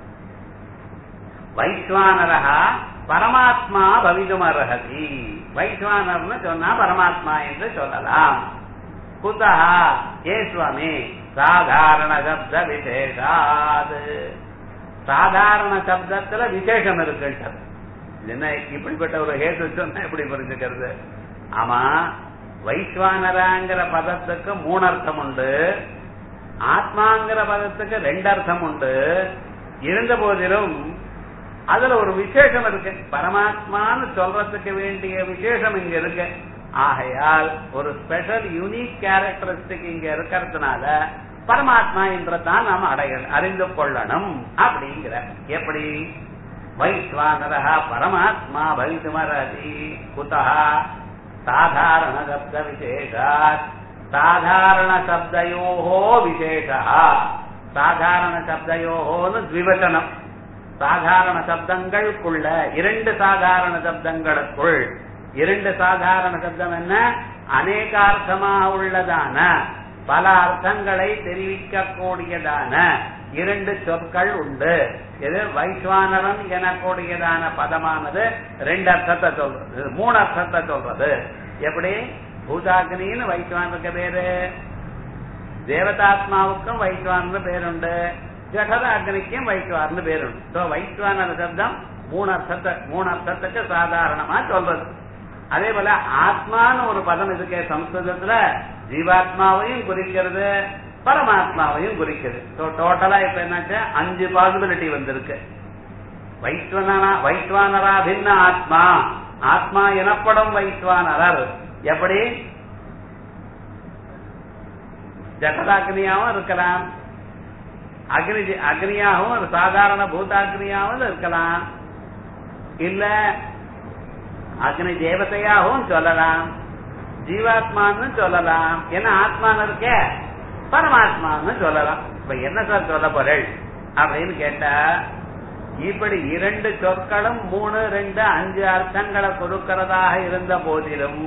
வைஸ்வானரஹா பரமாத்மா பவிதுமர்ஹதி வைஸ்வானர்னு சொன்னா பரமாத்மா என்று சொல்லலாம் குதா ஏ சுவாமி சாதாரண சப்த விசேஷாது சாதாரண சப்தத்துல விசேஷம் இருக்குன்றது என்ன இப்படிப்பட்ட ஒரு ஹேத்து சொன்னா எப்படி புரிஞ்சுக்கிறது ஆமா வைஸ்வானராங்கிற பதத்துக்கு மூணு அர்த்தம் உண்டு ஆத்மாங்கிற பதத்துக்கு ரெண்டு அர்த்தம் உண்டு இருந்த போதிலும் அதுல ஒரு விசேஷம் இருக்கு பரமாத்மான்னு சொல்றதுக்கு வேண்டிய விசேஷம் இங்க இருக்கு ஆகையால் ஒரு ஸ்பெஷல் யூனிக் கேரக்டரிஸ்டிக் இங்க இருக்கிறதுனால பரமாத்மா என்றதான் நாம் அடைய அறிந்து கொள்ளணும் அப்படிங்கிற எப்படி வைஸ்வானரா பரமாத்மா பவிதுமரதி குதா சாதாரண சப்த விசேஷாத் சாதாரண சப்தயோஹோ விசேஷா சாதாரண சப்தயோஹோன்னு த்விவச்சனம் சாதாரண சப்தங்களுக்குள்ள இரண்டு சாதாரண சப்தங்களுக்குள் இரண்டு சாதாரண சப்தம் என்ன அநேகார்த்தமாக உள்ளதான பல அர்த்தங்களை தெரிவிக்க கூடியதான இரண்டு சொற்கள் உண்டு இது வைஸ்வானரன் எனக்கூடியதான பதமானது ரெண்டு அர்த்தத்தை சொல்றது மூணு அர்த்தத்தை சொல்றது எப்படி பூதாக்னின்னு வைஸ்வானுக்கு பேரு தேவதாத்மாவுக்கும் வைஸ்வான்னு பேருண்டு ஜடத அக்னிக்கும் வைஸ்வார்னு பேருண்டு ஸோ வைஸ்வான சப்தம் மூணு அர்த்தத்தை மூணு அர்த்தத்துக்கு சாதாரணமா சொல்றது அதே போல ஆத்மான்னு ஒரு பதம் இருக்கு சம்ஸ்கிருதத்துல ஜீவாத்மாவையும் குறிக்கிறது பரமாத்மாவையும் குறிக்கிறது ஸோ டோட்டலா இப்ப என்னாச்சு அஞ்சு பாசிபிலிட்டி வந்திருக்கு வைஸ்வனா வைஸ்வானரா பின்ன ஆத்மா ஆத்மா எனப்படும் வைஸ்வானரர் எப்படி ஜகதாக்னியாவும் இருக்கலாம் அக்னி அக்னியாகவும் ஒரு சாதாரண பூதாக்னியாவும் இருக்கலாம் இல்ல அக்னி தேவதையாகவும் சொல்லலாம் ஜீவாத்மான்னு சொல்லலாம் ஏன்னா ஆத்மான்னு இருக்க பரமாத்மான்னு சொல்லலாம் இப்ப என்ன சார் சொல்ல போறேன் அப்படின்னு கேட்டா இப்படி இரண்டு சொற்களும் மூணு ரெண்டு அஞ்சு அர்த்தங்களை கொடுக்கிறதாக இருந்த போதிலும்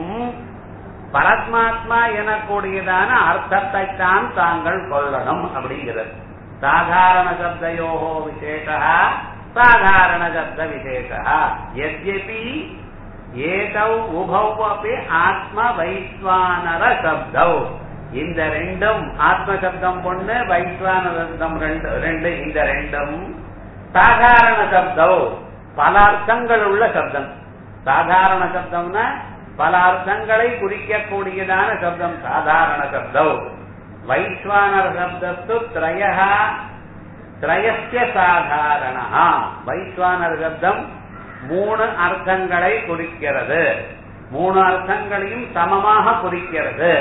பரமாத்மா எனக்கூடியதான அர்த்தத்தை தான் தாங்கள் கொள்ளணும் அப்படிங்கிறது சாதாரண சப்தயோகோ விசேஷா சாதாரண சப்த விசேஷா எத்யபி ஏதௌ உபௌ அப்படி ஆத்ம வைஸ்வானர சப்தௌ இந்த ரெண்டும் ஆத்ம சப்தம் ஒண்ணு வைஸ்வானர சப்தம் ரெண்டு ரெண்டு இந்த ரெண்டும் சாதாரண சப்தம் பல அர்த்தங்கள் உள்ள சப்தம் சாதாரண சப்தம்னா பல அர்த்தங்களை குறிக்கக்கூடியதான சப்தம் சாதாரண சப்தம் வைஸ்வானர சப்தத்து திரய திரயஸ்ய சாதாரணா வைஸ்வானர சப்தம் மூணு அர்த்தங்களை குறிக்கிறது மூணு அர்த்தங்களையும் சமமாக குறிக்கிறது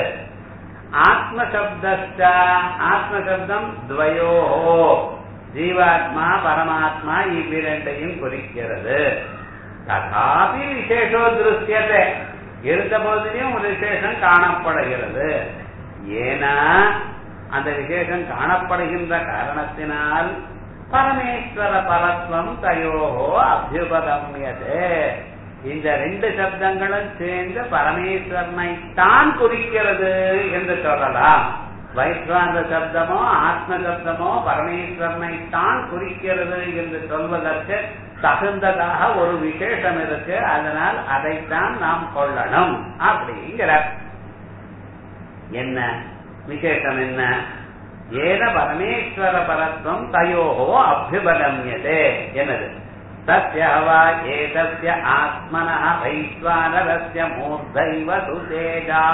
ஆத்மசப்த ஆத்மசப்தம் துவயோஹோ ஜீவாத்மா பரமாத்மா இவ்விரண்டையும் குறிக்கிறது ததாபி விசேஷோ திருஷ்யத்தை இருந்த போதிலும் ஒரு விசேஷம் காணப்படுகிறது ஏன்னா அந்த விசேஷம் காணப்படுகின்ற காரணத்தினால் பரமேஸ்வர பரத்வம் தயோகோ அபியுபகமியதே இந்த ரெண்டு சப்தங்களும் சேர்ந்து பரமேஸ்வரனை தான் குறிக்கிறது என்று சொல்லலாம் வைஸ்வாந்த சப்தமோ ஆத்ம சப்தமோ பரமேஸ்வரனை தான் குறிக்கிறது என்று சொல்வதற்கு தகுந்ததாக ஒரு விசேஷம் இருக்கு அதனால் அதைத்தான் நாம் கொள்ளணும் அப்படிங்கிறார் என்ன விசேஷம் என்ன ஏன பரமேஸ்வர பரத்வம் தயோகோ அபியுபகமியதே என்னது தஸ்ய வா ஏதஸ்ய ஆத்மனः வைஸ்வானரஸ்ய மூர்த்தைவ சுதேஜா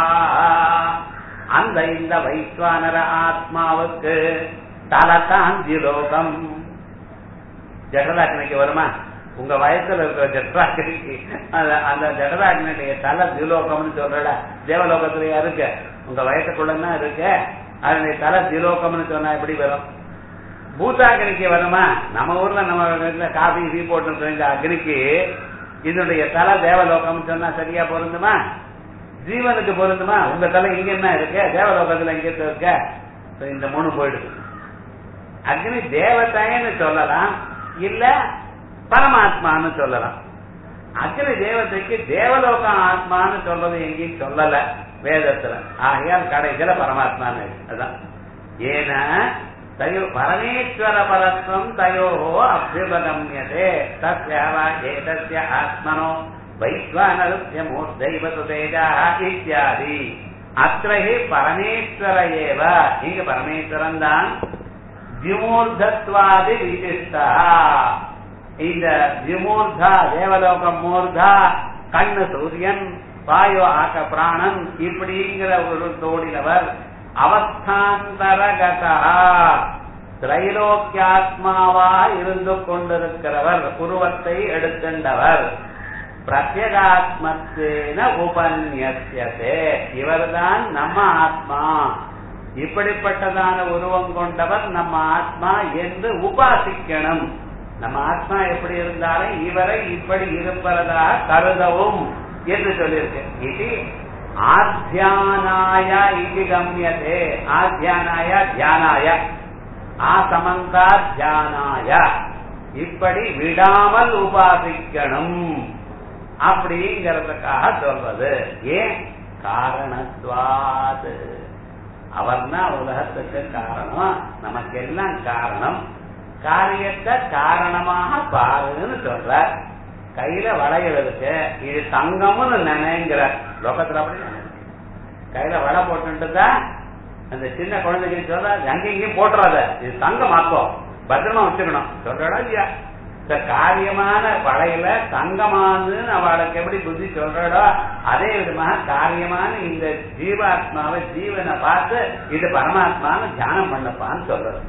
அந்த இந்த வைஸ்வானர ஆத்மாவுக்கு தலதான் திலோகம் ஜடராக்னிக்கு வருமா உங்க வயசுல இருக்கிற ஜடராக்னிக்கு அந்த ஜடராக்னுடைய தலை திலோகம்னு சொல்றல தேவலோகத்திலயா இருக்கு உங்க வயசுக்குள்ளதான் இருக்கு அதனுடைய தலை திலோகம்னு சொன்னா எப்படி வரும் பூதாகினிக்கு வருமா நம்ம ஊர்ல நம்ம காபி டீ போட்டு இந்த அக்னிக்கு இதனுடைய தலை தேவலோகம் சொன்னா சரியா பொருந்துமா ஜீவனுக்கு பொருந்துமா உங்க தலை இங்க என்ன இருக்கு தேவலோகத்துல எங்க இருக்க So, இந்த மூணு போயிடுது அக்னி தேவதைன்னு சொல்லலாம் இல்ல பரமாத்மான்னு சொல்லலாம் அக்னி தேவதைக்கு தேவலோகம் ஆத்மான்னு சொல்றது எங்கேயும் சொல்லல வேதத்துல ஆகையால் கடைசியில பரமாத்மான்னு இருக்கு. அதான் ஏன தயோ பரமேஸ்வர பரத்வம் தயோ அபியுபகமியதே தஸ்யாவா ஏதஸ்ய ஆத்மனோ வைஸ்வானருத்திய மூர்த்தைவது தேஜா இத்தியாதி அத்திரஹி பரமேஸ்வர ஏவ இங்க பரமேஸ்வரன் தான் விமூர்தத்வாதி விசிஷ்டா இந்த விமூர்தா தேவலோகம் மூர்தா கண்ணு சூரியன் வாயு ஆக்க பிராணன் இப்படிங்கிற ஒரு தோடினவர் அவஸ்தாந்தரகதா திரைலோக்கியாத்மாவா இருந்து கொண்டிருக்கிறவர் உருவத்தை எடுக்கின்றவர் பிரத்யகாத்மத்தேன உபன்யசியதே இவர்தான் நம்ம ஆத்மா இப்படிப்பட்டதான உருவம் கொண்டவர் நம்ம ஆத்மா என்று உபாசிக்கணும் நம்ம ஆத்மா எப்படி இருந்தாலும் இவரை இப்படி இருப்பதாக கருதவும் என்று சொல்லியிருக்கு இது ஆத்தியானாய இது கம்யதே ஆத்தியானாய தியானாய ஆசமந்தா தியானாய இப்படி விடாமல் உபாசிக்கணும் அப்படிங்கிறதுக்காக சொல்றது ஏன் காரணத்வாது அவர் தான் உலகத்துக்கு காரணம் நமக்கு எல்லாம் காரணம் காரியத்தை காரணமாக பாருன்னு சொல்ற கையில வளையல் இருக்கு இது தங்கம்னு நினைங்கிற லோகத்துல அப்படி நினைக்கிறேன். கையில வலை போட்டுட்டு தான் அந்த சின்ன குழந்தைக்கு சொல்ற அங்கேயும் இங்கேயும் போட்டுறாத இது தங்கமாக்கும் பத்திரமா வச்சுக்கணும் சொல்றடா இல்லையா இந்த காரியமான வளையல தங்கமானதுன்னு அவளுக்கு எப்படி புத்தி சொல்றடோ அதே விதமாக காரியமான இந்த ஜீவாத்மாவை ஜீவனை பார்த்து இது பரமாத்மான்னு தியானம் பண்ணப்பான்னு சொல்றது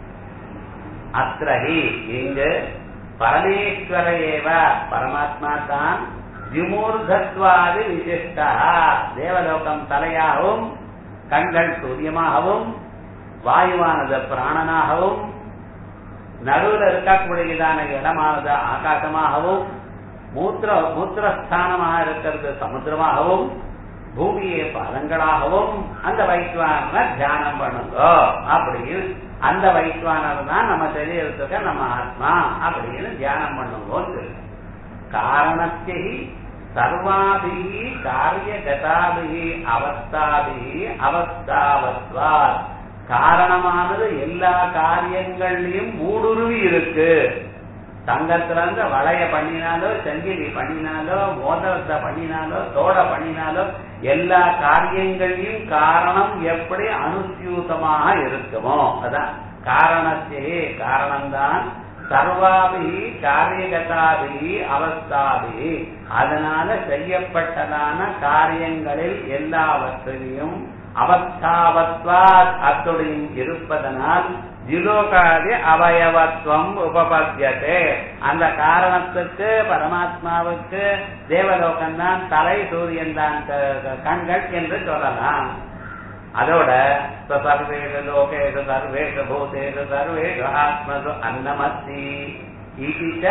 அத்திரஹி இங்கு பரமேஸ்வர ஏவ பரமாத்மா தான் விமூர்தத்வாதி விசிஷ்டா தேவலோகம் தலையாகவும் கண்கள் சூரியமாகவும் வாயுவானது பிராணனாகவும் நடுவில் இருக்கக்கூடியதான இடமானது ஆகாசமாகவும் மூத்திர மூத்திரஸ்தானமாக இருக்கிறது சமுத்திரமாகவும் பூமியை பாதங்களாகவும் அந்த வைஸ்வான தியானம் பண்ணுங்க அப்படின்னு அந்த வைஸ்வானர் தான் நம்ம சரீரத்துக்கு நம்ம ஆத்மா அப்படின்னு தியானம் பண்ணுங்க காரணத்தை சர்வாபிகி காரிய கதாபிகி அவஸ்தாபிகி அவஸ்தாவத்வாத் காரணமானது எல்லா காரியங்கள்லயும் ஊடுருவி இருக்கு தங்கத்துல இருந்து வளைய பண்ணினாலோ செங்கிலி பண்ணினாலோ மோதிரத்தை பண்ணினாலோ தோட பண்ணினாலோ எல்லா காரியங்களையும் காரணம் எப்படி அனுசியூதமாக இருக்குமோ அதான் காரணத்தையே காரணம்தான் சர்வாபிகி காரியகதாபிகி அவஸ்தாபிகி அதனால செய்யப்பட்டதான காரியங்களில் எல்லாவற்றையும் அவஸ்தாவத்வாத் அத்துடன் இருப்பதனால் ஜிலோகாதி அவயவத்துவம் உபபத்தியதே அந்த காரணத்துக்கு பரமாத்மாவுக்கு தேவலோகம் தான் தலை சூரியன் தான் கண்கள் என்று சொல்லலாம் அதோட சர்வேஷு லோகேஷு சர்வேஷு பூதேஷு சர்வேஷு ஆத்மசு அன்னமஸ்தி இதிச்ச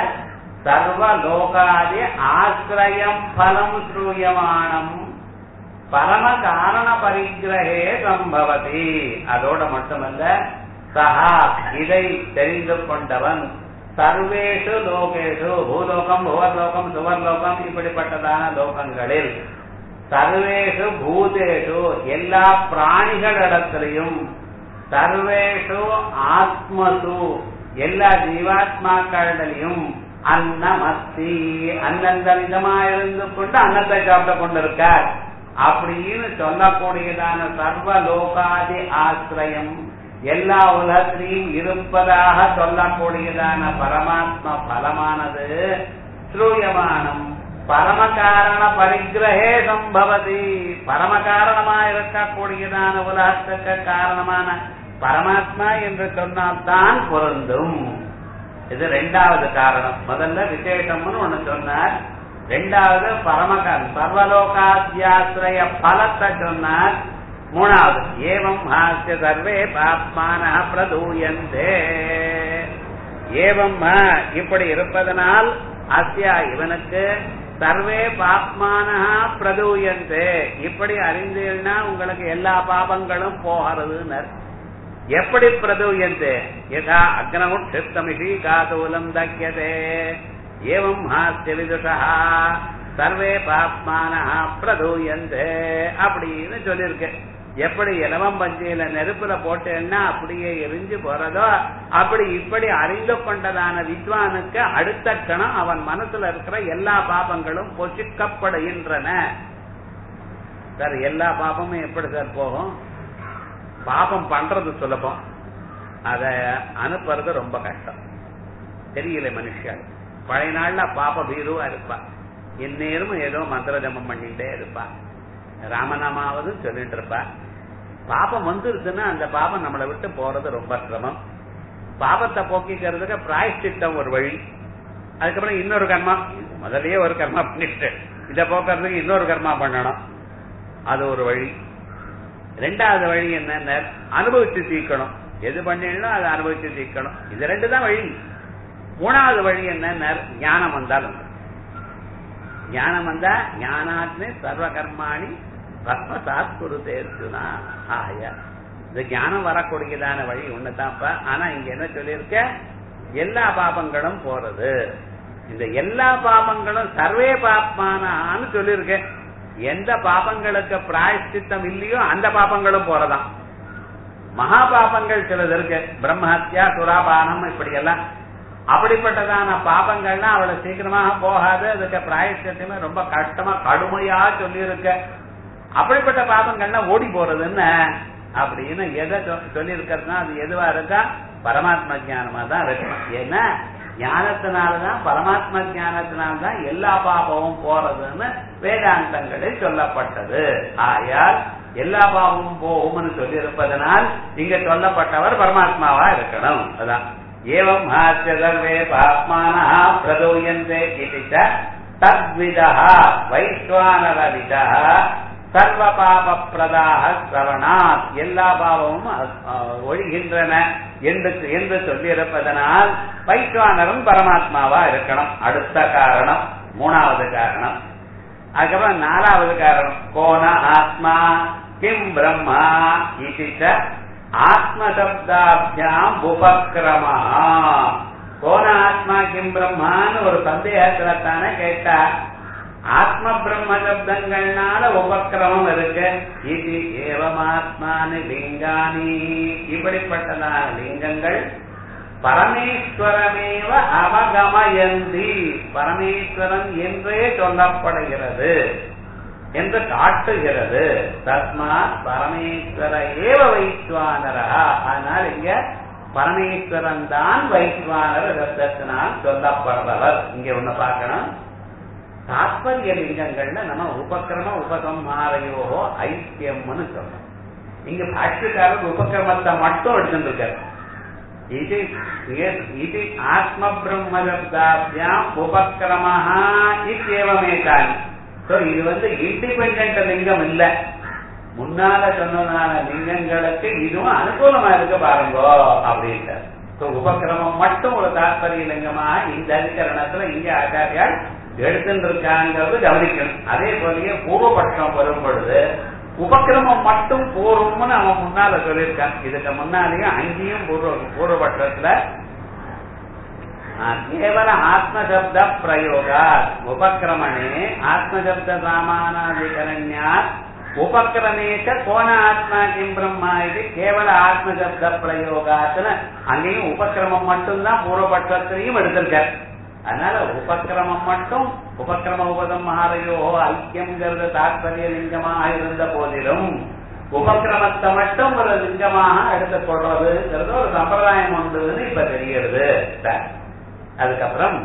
சர்வலோகாதி ஆசிரயம் பலம் ஸ்ரூயமானம் பரம காரண பரிகிரகே சம்பவதி அதோட மட்டுமல்ல சஹா இதை தெரிந்து கொண்டவன் சர்வேஷு லோகேஷு பூலோகம் புவர்லோகம் சுவர்லோகம் இப்படிப்பட்டதான லோகங்களில் சர்வேஷு பூதேஷு எல்லா பிராணிகளிடத்திலையும் சர்வேஷு ஆத்மசு எல்லா ஜீவாத்மாக்களிலையும் அன்னமஸ்தி அன்னந்த விதமா இருந்து கொண்டு அன்னத்தை சாப்பிட்டு கொண்டிருக்கார் அப்படின்னு சொல்லக்கூடியதான சர்வலோகாதி ஆசிரியம் எல்லா உலகத்திலையும் இருப்பதாக சொல்லக்கூடியதான பரமாத்ம பலமானது ஸ்ரூயமானம் பரமகாரண பரிகிரகே சம்பவதி பரமகாரணமா இருக்கக்கூடியதான உலகத்துக்கு காரணமான பரமாத்மா என்று சொன்னால்தான் பொருந்தும் இது ரெண்டாவது காரணம் முதல்ல விசேஷம்னு ஒண்ணு சொன்னார் ரெண்டாவது பரமகான் சர்வலோகாத்தியாசிரய பலத்தை சொன்னார் மூணாவது ஏவம் ஹாஸ்ய சர்வே பாப்மான பிரதூயந்தே ஏவம் இப்படி இருப்பதனால் அஸ்யா இவனுக்கு சர்வே பாப்மான பிரதூயந்தே இப்படி அறிந்தீங்கன்னா உங்களுக்கு எல்லா பாபங்களும் போகிறதுன்னு எப்படி பிரதூயந்தே யதா அக்னமுட்சித்தமிஷி காதூலம் தக்கியதே ஏவம் ஹாஸ்ய விதுஷா சர்வே பாப்மான பிரதூயந்தே அப்படின்னு சொல்லியிருக்கு எப்படி இலவம் பஞ்சியில நெருப்புல போட்டேன்னா அப்படியே எரிஞ்சு போறதோ அப்படி இப்படி அறிந்து கொண்டதான வித்வானுக்கு அடுத்த கணம் அவன் மனசுல இருக்கிற எல்லா பாபங்களும் பொசுக்கப்படுகின்றன சார் எல்லா பாபமும் எப்படி சார் போகும் பாபம் பண்றது சுலபம் அத அனுப்புறது ரொம்ப கஷ்டம் தெரியல மனுஷன் பழைய நாள்ல பாப பீருவா இருப்பா எந்நேரமும் ஏதோ மந்திர ஜபம் பண்ணிட்டே இருப்பா ராமநாமாவது சொல்லிட்டு இருப்பா பாபம் வந்துருச்சுன்னா அந்த பாபம் நம்மளை விட்டு போறது ரொம்ப சிரமம் பாபத்தை போக்கிக்கிறதுக்கு பிராயஷ்டித்தம் ஒரு வழி அதுக்கப்புறம் இன்னொரு கர்மா முதல்லயே ஒரு கர்மா பண்ணிட்டு இதை போக்குறதுக்கு இன்னொரு கர்மா பண்ணணும் அது ஒரு வழி ரெண்டாவது வழி என்ன அனுபவிச்சு தீக்கணும் எது பண்ணிடணும் அதை அனுபவிச்சு தீக்கணும் இது ரெண்டு தான் வழி மூணாவது வழி என்ன ஞானம் வந்தாலும் ஞானம் வந்தா ஞானாத்மே சர்வ கர்மாணி பத்மசாத் குரு தேர்த்துனா ஆயா இந்த ஞானம் வரக்கூடியதான வழி ஒண்ணுதான்ப்பா ஆனா இங்க என்ன சொல்லியிருக்க எல்லா பாபங்களும் போறது இந்த எல்லா பாபங்களும் சர்வே பாப்மானான்னு சொல்லியிருக்கேன் எந்த பாபங்களுக்கு பிராயஷ்டித்தம் இல்லையோ அந்த பாபங்களும் போறதாம் மகா பாபங்கள் சிலது இருக்கு பிரம்மஹத்யா சுராபானம் இப்படி எல்லாம் அப்படிப்பட்டதான பாபங்கள்லாம் அவளை சீக்கிரமாக போகாது அதுக்கு பிராயஷ்டத்தையுமே ரொம்ப கஷ்டமா கடுமையா சொல்லி இருக்க அப்படிப்பட்ட பாபங்கள்லாம் ஓடி போறதுன்னு அப்படின்னு எதை சொல்லி இருக்கிறதுனா அது எதுவா இருக்கா பரமாத்ம ஜானமா தான் இருக்கணும் ஏன்னா ஞானத்தினாலதான் பரமாத்ம ஞானத்தினால்தான் எல்லா பாபமும் போறதுன்னு வேதாந்தங்களில் சொல்லப்பட்டது ஆயால் எல்லா பாவமும் போகும்னு சொல்லி இருப்பதனால் இங்க சொல்லப்பட்டவர் பரமாத்மாவா இருக்கணும் அதான் ஏவம் ஹாஸ்ய சர்வே பாப்மான பிரதோயந்தே கிட்டிச்ச தத்விதா வைஸ்வானரவிதா சர்வ பாப பிரதாக சிரவணாத் எல்லா பாவமும் ஒழிகின்றன என்று என்று சொல்லியிருப்பதனால் வைஸ்வானரும் பரமாத்மாவா இருக்கணும் அடுத்த காரணம் மூணாவது காரணம் அதுக்கப்புறம் நாலாவது காரணம் கோண ஆத்மா கிம் பிரம்மா இதிச்ச ஆத்மசப்தாபியாம் உபக்கிரமா கோண ஆத்மா கிம் பிரம்மான்னு ஒரு சந்தேகத்துல தானே கேட்டா ஆத்ம பிரம்ம சப்தங்கள்னால உபக்கிரமம் இருக்கு இது ஏவமாத்மானி லிங்கானி இப்படிப்பட்டதான லிங்கங்கள் பரமேஸ்வரமேவ அவகமயந்தி பரமேஸ்வரன் என்றே சொல்லப்படுகிறது என்று காட்டுகிறது தஸ்மாத் பரமேஸ்வர ஏவ வைஸ்வானரா ஆனால் இங்க பரமேஸ்வரன் தான் வைஸ்வானர் சப்தத்தினால் சொல்லப்படுறவர் இங்க ஒண்ணு பார்க்கணும் தாத்பரிய லிங்கங்கள்ல நம்ம உபக்கிரம உபசம்ஹாரையோகோ ஐக்கியம்னு சொல்றோம் இங்க பாஷ்யக்காரர் உபக்கிரமத்தை மட்டும் எடுத்துருக்காரு இது இது ஆத்ம பிரம்மசப்தாபியாம் உபக்கிரமஹ இத்தியவமேகானி இது வந்து இண்டிபெண்ட் லிங்கம் இல்ல முன்னால சொன்னதான லிங்கங்களுக்கு இதுவும் அனுகூலமா இருக்கு பாருங்கோ அப்படின்ட்டு உபக்கிரமம் மட்டும் ஒரு தாற்பரிய லிங்கமா இந்த அதிகரணத்துல இங்க ஆச்சாரியால் எடுத்துருக்காங்கிறது கவனிக்கணும் அதே போலயே பூர்வபட்சம் வரும் பொழுது உபக்கிரமம் மட்டும் பூர்வம்னு அவன் முன்னால சொல்லியிருக்கான் இதுக்கு முன்னாலேயும் அங்கேயும் பூர்வ பூர்வபட்சத்துல கேவல ஆத்மசப்த பிரயோகா உபக்கிரமணே ஆத்மசப்த சாமானாதிகரண்யா உபக்கிரமேச்ச கோண ஆத்மா கிம் பிரம்மா இது கேவல ஆத்மசப்த பிரயோகாத்துல அங்கேயும் உபக்கிரமம் மட்டும்தான் பூர்வபட்சத்திலையும் எடுத்திருக்கார் அதனால உபக்கிரமம் மட்டும் உபக்கிரம உபதம் மகாரையோ ஐக்கியம்ங்கிறது தாற்பரிய லிங்கமாக இருந்த போதிலும் உபக்கிரமத்தை மட்டும் ஒரு லிங்கமாக எடுத்துக் கொள்றதுங்கிறது ஒரு சம்பிரதாயம் உண்டுன்னு இப்ப தெரிகிறது அதுக்கப்புறம்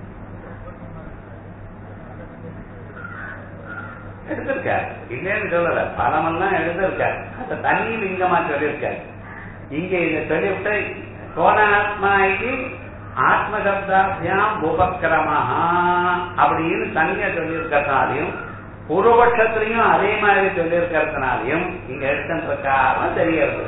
எடுத்திருக்காரு இல்லைன்னு சொல்லல பலமெல்லாம் எடுத்திருக்காரு அந்த தண்ணி லிங்கமா சொல்லியிருக்காரு இங்க இதை சொல்லிவிட்டு கோணாத்மா இது ஆத்மசப்தாபியாம் உபக்கிரமஹா அப்படின்னு தனியா சொல்லியிருக்கிறதுனாலையும் பூர்வபட்சத்திலையும் அதே மாதிரி சொல்லியிருக்கிறதுனாலையும் இங்க எடுக்கின்ற காரணம் தெரியறது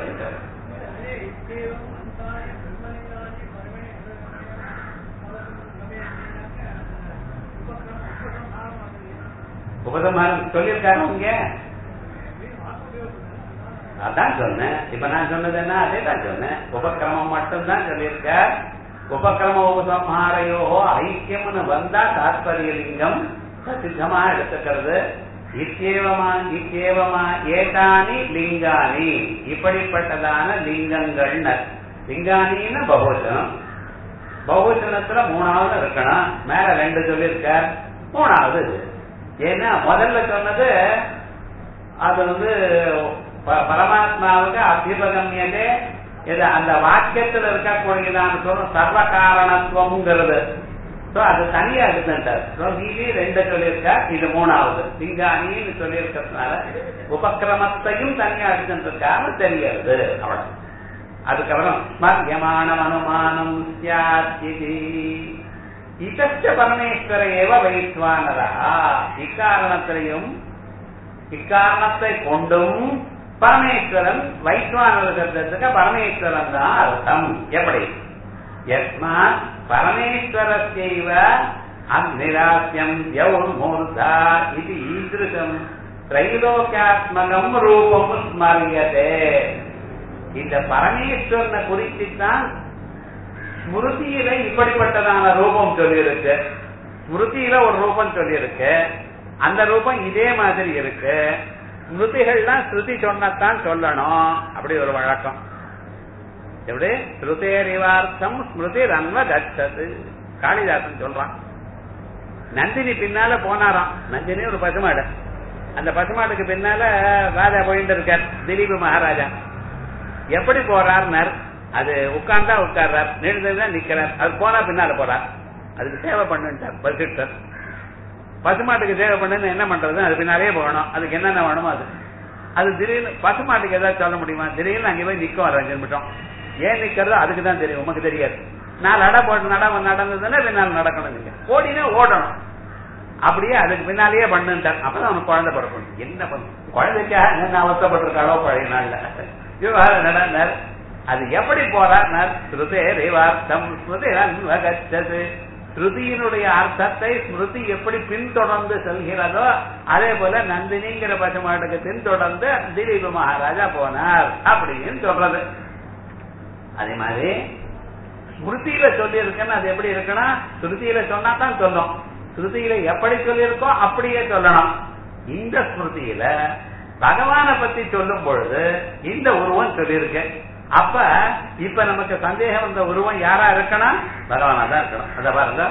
உபதமானம் சொல்லியிருக்காரு இங்க அதான் சொன்னேன் இப்ப நான் சொன்னது என்ன அதே தான் சொன்னேன் உபக்கிரமம் மட்டும்தான் சொல்லியிருக்க உபக்கிரம உபசம்ஹாரையோ ஐக்கியம்னு வந்தா தாத்பரிய லிங்கம் பிரசித்தமா எடுத்துக்கிறது இத்தியேவமா இத்தியேவமா ஏதானி லிங்கானி இப்படிப்பட்டதான லிங்கங்கள் லிங்கானின்னு பகுவச்சனம் பகுவச்சனத்துல மூணாவது இருக்கணும் மேல ரெண்டு சொல்லியிருக்க மூணாவது இது. ஏன்னா முதல்ல சொன்னது அது வந்து ப- பரமாத்மாவுக்கு அபிபகமியதே இது அந்த வாக்கியத்துல இருக்கக்கூடியதான சொல்லும் சர்வ காரணத்துவம்ங்கிறது சோ அது தனியா இருக்குன்றார் சோ மீதி ரெண்டு சொல்லியிருக்கா இது மூணாவது லிங்கானின்னு சொல்லியிருக்கிறதுனால உபக்கிரமத்தையும் தனியா இருக்குன்றதுக்காக தெரியாது அவ்வளவு அதுக்கப்புறம் ஸ்மர்யமானம் அனுமானம் சியாத்யதி இதச்ச பரமேஸ்வர ஏவ வைத்வானரா இக்காரணத்திலையும் இக்காரணத்தை கொண்டும் பரமேஸ்வரன் வைத்வானர் சப்தத்துக்கு பரமேஸ்வரன் தான் அர்த்தம் எப்படி யஸ்மாத் பரமேஸ்வரஸ்யைவ அந்நிராசியம் யௌர்மூர்தா இது ஈதிருஷம் திரைலோக்கியாத்மகம் ரூபம் ஸ்மரியதே இந்த பரமேஸ்வரனை குறித்து தான் ஸ்மிருதியில இப்படிப்பட்டதான ரூபம் சொல்லியிருக்கு ஸ்மிருதியில ஒரு ரூபம் சொல்லியிருக்கு அந்த ரூபம் இதே மாதிரி இருக்கு ஸ்மிருதிகள்லாம் ஸ்ருதி சொன்னத்தான் சொல்லணும் அப்படி ஒரு வழக்கம் எப்படி ஸ்ருதேரிவார்த்தம் ஸ்மிருதி ரன்வ கச்சது காளிதாசன் சொல்றான் நந்தினி பின்னால போனாராம் நந்தினி ஒரு பசுமாடு அந்த பசுமாடுக்கு பின்னால ராஜா போயிட்டு இருக்கார் திலீப் மகாராஜா எப்படி போறார்னர் அது உட்கார்ந்தா உட்கார்றார் நின்றுதான் நிக்கிறார் அது போனா பின்னால போறார் அதுக்கு சேவை பண்ணுட்டார் பசிட்டர் பசுமாட்டுக்கு சேவை பண்ணுன்னு என்ன பண்றது அது பின்னாலே போகணும் அதுக்கு என்னென்ன வேணுமோ அது அது திடீர்னு பசுமாட்டுக்கு ஏதாவது சொல்ல முடியுமா திடீர்னு அங்கே போய் நிக்கும் அரை அஞ்சு நிமிஷம் ஏன் நிக்கிறது அதுக்கு தான் தெரியும் உமக்கு தெரியாது நான் நட போட்டு நட நடந்ததுன்னா பின்னால் நடக்கணும் நீங்க ஓடினா ஓடணும் அப்படியே அதுக்கு பின்னாலேயே பண்ணுட்டார் அப்பதான் அவனுக்கு குழந்தை பிறக்கணும் என்ன பண்ணு குழந்தைக்காக என்ன அவசரப்பட்டிருக்காளோ பழைய நாள்ல விவகாரம் நடந்தார் அது எப்படி போறார் ஸ்ருதே ரேவார்த்தம் ஸ்ருதி கச்சது ஸ்ருதியினுடைய அர்த்தத்தை ஸ்மிருதி எப்படி பின்தொடர்ந்து செல்கிறதோ அதே போல நந்தினிங்கிற பசுமாட்டுக்கு பின்தொடர்ந்து திலீப் மகாராஜா போனார் அப்படின்னு சொல்றது அதே மாதிரி ஸ்மிருதியில சொல்லி இருக்குன்னு அது எப்படி இருக்குன்னா ஸ்ருதியில சொன்னா தான் சொல்லும் ஸ்ருதியில எப்படி சொல்லியிருக்கோ அப்படியே சொல்லணும் இந்த ஸ்மிருதியில பகவானை பத்தி சொல்லும் பொழுது இந்த உருவம் சொல்லியிருக்கு அப்ப இப்ப நமக்கு சந்தேகம் வந்த உருவம் யாரா இருக்கணும் பகவானா தான் இருக்கணும் அத பாருங்க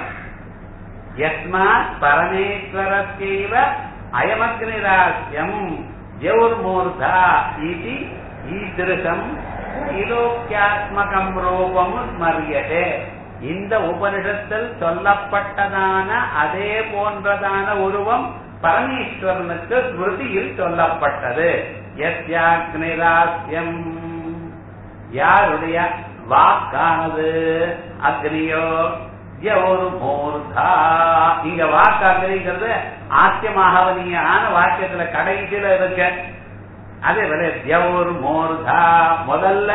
யஸ்மாத் பரமேஸ்வரஸ்யைவ அயமக்னிராசியம் ஜௌர்மூர்தா இது ஈதிருஷம் இலோக்கியாத்மகம் ரூபம் ஸ்மரியதே இந்த உபனிஷத்தில் சொல்லப்பட்டதான அதே போன்றதான உருவம் பரமேஸ்வரனுக்கு ஸ்மிருதியில் சொல்லப்பட்டது யஸ்யாக்னிராசியம் யாருடைய வாக்கானது அக்னியோ ஒரு மூர்தா இங்க வாக்கு அக்னிங்கிறது ஆத்தியமாகவனியான வாக்கியத்துல கடைசியில இருக்க அதே போல தியவுர் மூர்தா முதல்ல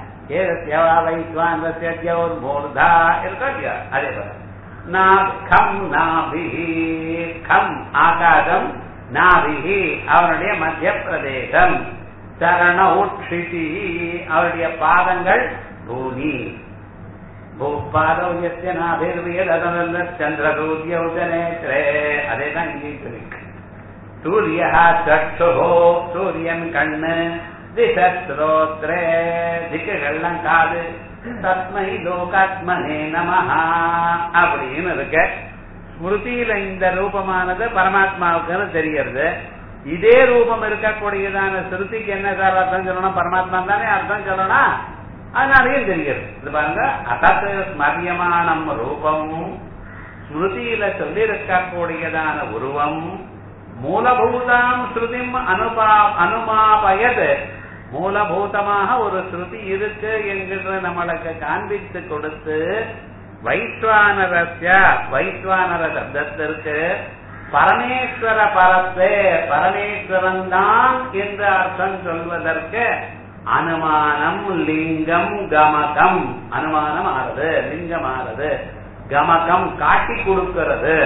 வைத்வான் மூர்தா இருக்கா இல்லையா அதே போல கம் நாபிஹி கம் ஆகாசம் நாபிஹி அவனுடைய மத்திய பிரதேசம் சரண உட்சிதி அவருடைய பாதங்கள் பூமி பூபாதௌயத்திய நாபிர்வியதனல்ல சந்திரசூரியௌதனேத்ரே அதே தான் இங்கேயும் சொல்லிருக்கு சூரிய சக்ஷோ சூரியன் கண்ணு திசஸ்ரோத்ரே திக்குகள்லாம் காது தஸ்மை லோகாத்மனே நமஹா அப்படின்னு இருக்க ஸ்மிருதியில இந்த ரூபமானது பரமாத்மாவுக்குன்னு தெரியறது இதே ரூபம் இருக்கக்கூடியதான ஸ்ருதிக்கு என்ன சார் அர்த்தம் சொல்லணும் பரமாத்மா தானே அர்த்தம் சொல்லணும் அதனாலயும் தெரிகிறது இது பாருங்க அசத் ஸ்மரியமானம் ரூபம் ஸ்மிருதியில சொல்லி இருக்கக்கூடியதான உருவம் மூலபூதாம் ஸ்ருதிம் அனுபா அனுமாபயது மூலபூதமாக ஒரு ஸ்ருதி இருக்கு என்கிற நம்மளுக்கு காண்பித்து கொடுத்து வைஸ்வானரஸ்ய வைஸ்வானர சப்தத்திற்கு பரமேஸ்வர பரத்தே பரமேஸ்வரன் தான் என்று அர்த்தம் சொல்வதற்கு அனுமானம் லிங்கம் கமகம் அனுமானம் ஆறுது லிங்கம் ஆறுது கமகம் காட்டி கொடுக்கிறது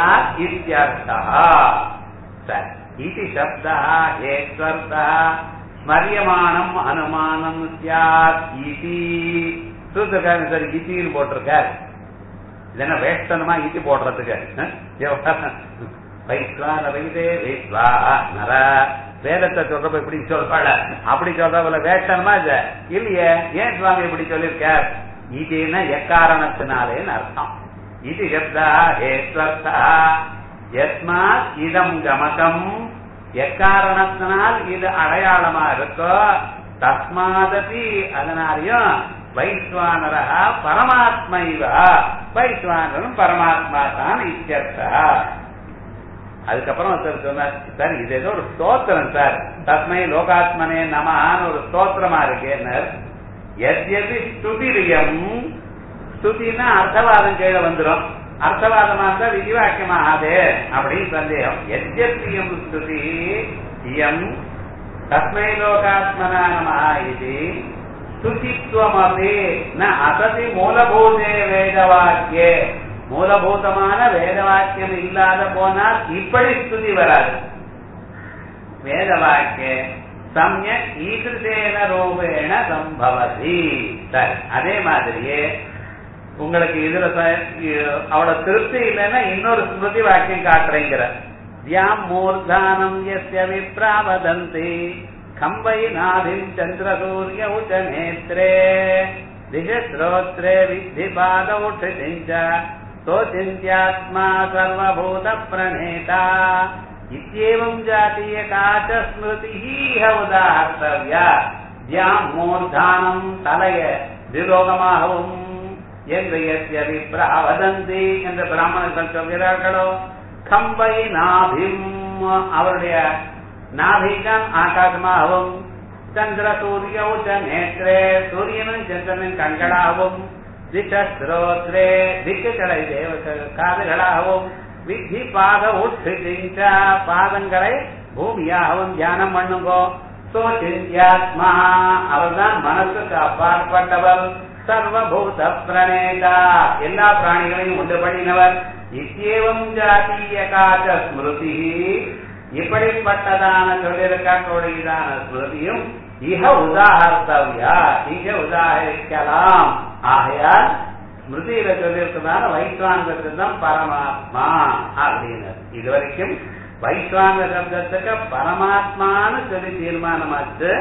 இத்தியர்த்தா சரி இது சப்தா ஏஸ்வர்த்தா ஸ்மரியமானம் அனுமானம் சியாத் இதி சூத்திரக்காரன் சார் இத்தின்னு போட்டிருக்கார் இதென்ன வேஷ்டனமா இத்தி போடுறதுக்கு வைஸ்வான வைதே வைஸ்வா நர வேதத்தை சொல்றப்ப இப்படி சொல்றாள அப்படி சொல்றவள வேஷ்டனமா இது இல்லையே ஏன் சுவாமி இப்படி சொல்லியிருக்கார் இதுன்னா எக்காரணத்தினாலேன்னு அர்த்தம் இது சப்தா ஹேத்வர்த்தா எஸ்மாத் இதம் கமகம் எக்காரணத்தினால் இது அடையாளமா இருக்கோ தஸ்மாதபி அதனாலையும் வைஸ்வானரா பரமாத்மைவா வைஸ்வானரும் பரமாத்மா தான் இத்தியர்த்தா அதுக்கப்புறம் ஒருத்தர் சொன்னார் சார் இது ஏதோ ஒரு ஸ்தோத்திரம் சார் தஸ்மை லோகாத்மனே நமான்னு ஒரு ஸ்தோத்திரமா இருக்கேன்னர் எத்யபி ஸ்துதிரியம் ஸ்துதினா அர்த்தவாதம் கீழே வந்துடும் அர்த்தவாதமா இருந்தா விதிவாக்கியமாகாது அப்படின்னு சந்தேகம் எத்யப்பியம் ஸ்துதி இயம் தஸ்மை லோகாத்மனா நம இது ஸ்துதித்வமபி ந அசதி மூலபூதே வேதவாக்கியே மூலபூதமான வேதவாக்கியம் இல்லாத போனால் இப்படி ஸ்துதி வராது வேதவாக்கிய சமயக் ஈகிருதேன ரூபேண சம்பவதி சரி அதே மாதிரியே உங்களுக்கு இதுல அவள திருப்தி இல்லைன்னா இன்னொரு ஸ்மிருதி வாக்கியம் காட்டுறேங்கிற தியாம் மூர்தானம் எஸ்ய விப்ராவதந்தி கம்பை நாதிம் சந்திர சூரிய உச்ச நேத்ரே திகஸ்ரோத்ரே வித்தி பாத உட்சிஞ்ச சோச்சிந்தியாத்மா சர்வபூத பிரணேதா இत्येवं जातीय काच स्मृतिः உதாஹர்த்தவ்யா தியாம் மூர்தானம் தலைய திலோகமாகவும் என்று எஸ்ய விப்ராவதந்தி என்று பிராமணர்கள் சொல்கிறார்களோ கம்பை நாபிம் அவருடைய நாபிதான் ஆகாசமாகவும் சந்திர சூரிய உச்ச நேற்றே சூரியனும் சந்திரனின் கண்களாகவும் திசஸ்ரோத்ரே திக்குகளை தேவ காதுகளாகவும் வித்தி பாத உட்சிஞ்ச பாதங்களை பூமியாகவும் தியானம் பண்ணுங்கோ சோசித்யாத்மா அவர்தான் மனசுக்கு அப்பாற்பட்டவர் சர்வபூத பிரணேதா எல்லா பிராணிகளையும் உண்டு பண்ணினவர் இத்தியேவம் ஜாத்திய காச்ச ஸ்மிருதி இப்படிப்பட்டதான சொல்லிருக்கக்கூடியதான ஸ்மிருதியும் இக உதாகர்த்தவியா இங்க உதாகரிக்கலாம் ஆகையால் ஸ்மிருதியில சொல்லியிருக்கிறதான வைஸ்வாங்க தான் பரமாத்மா அப்படின்னு இதுவரைக்கும் வைஸ்வாங்க சப்தத்துக்கு பரமாத்மான்னு சொல்லி தீர்மானமாச்சு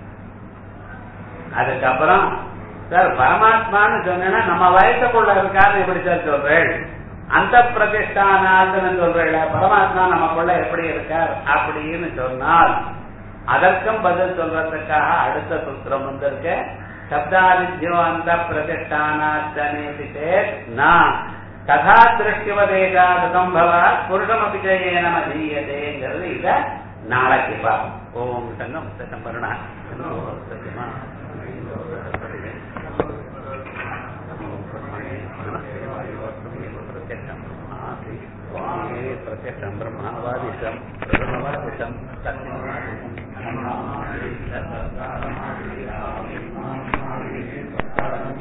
அதுக்கப்புறம் சார் பரமாத்மான்னு சொன்னா நம்ம வயசுக்குள்ள இருக்காரு எப்படி சார் சொல்றேன் அந்த பிரதிஷ்டானார்த்தம் சொல்றேன் பரமாத்மா நமக்குள்ள எப்படி இருக்கார் அப்படின்னு சொன்னால் அதற்கும் பதில் சொல்றதுக்காக அடுத்த சூத்திரம் வந்திருக்க சப்தாதித்யோ அந்த பிரதிஷ்டானாச்சனேதி சேத் நான் கதா திருஷ்டிவதேகாதம் பவ புருஷமபி ஜெயே நம தீயதேங்கிறது இத நாளைக்கு பார்ப்போம் ஓம் சங்கம் சம்பரணா சத்தியமா प्रत्यक्षं ब्रह्मावादिशं ब्रह्मवादिशं सत्यमवादिशं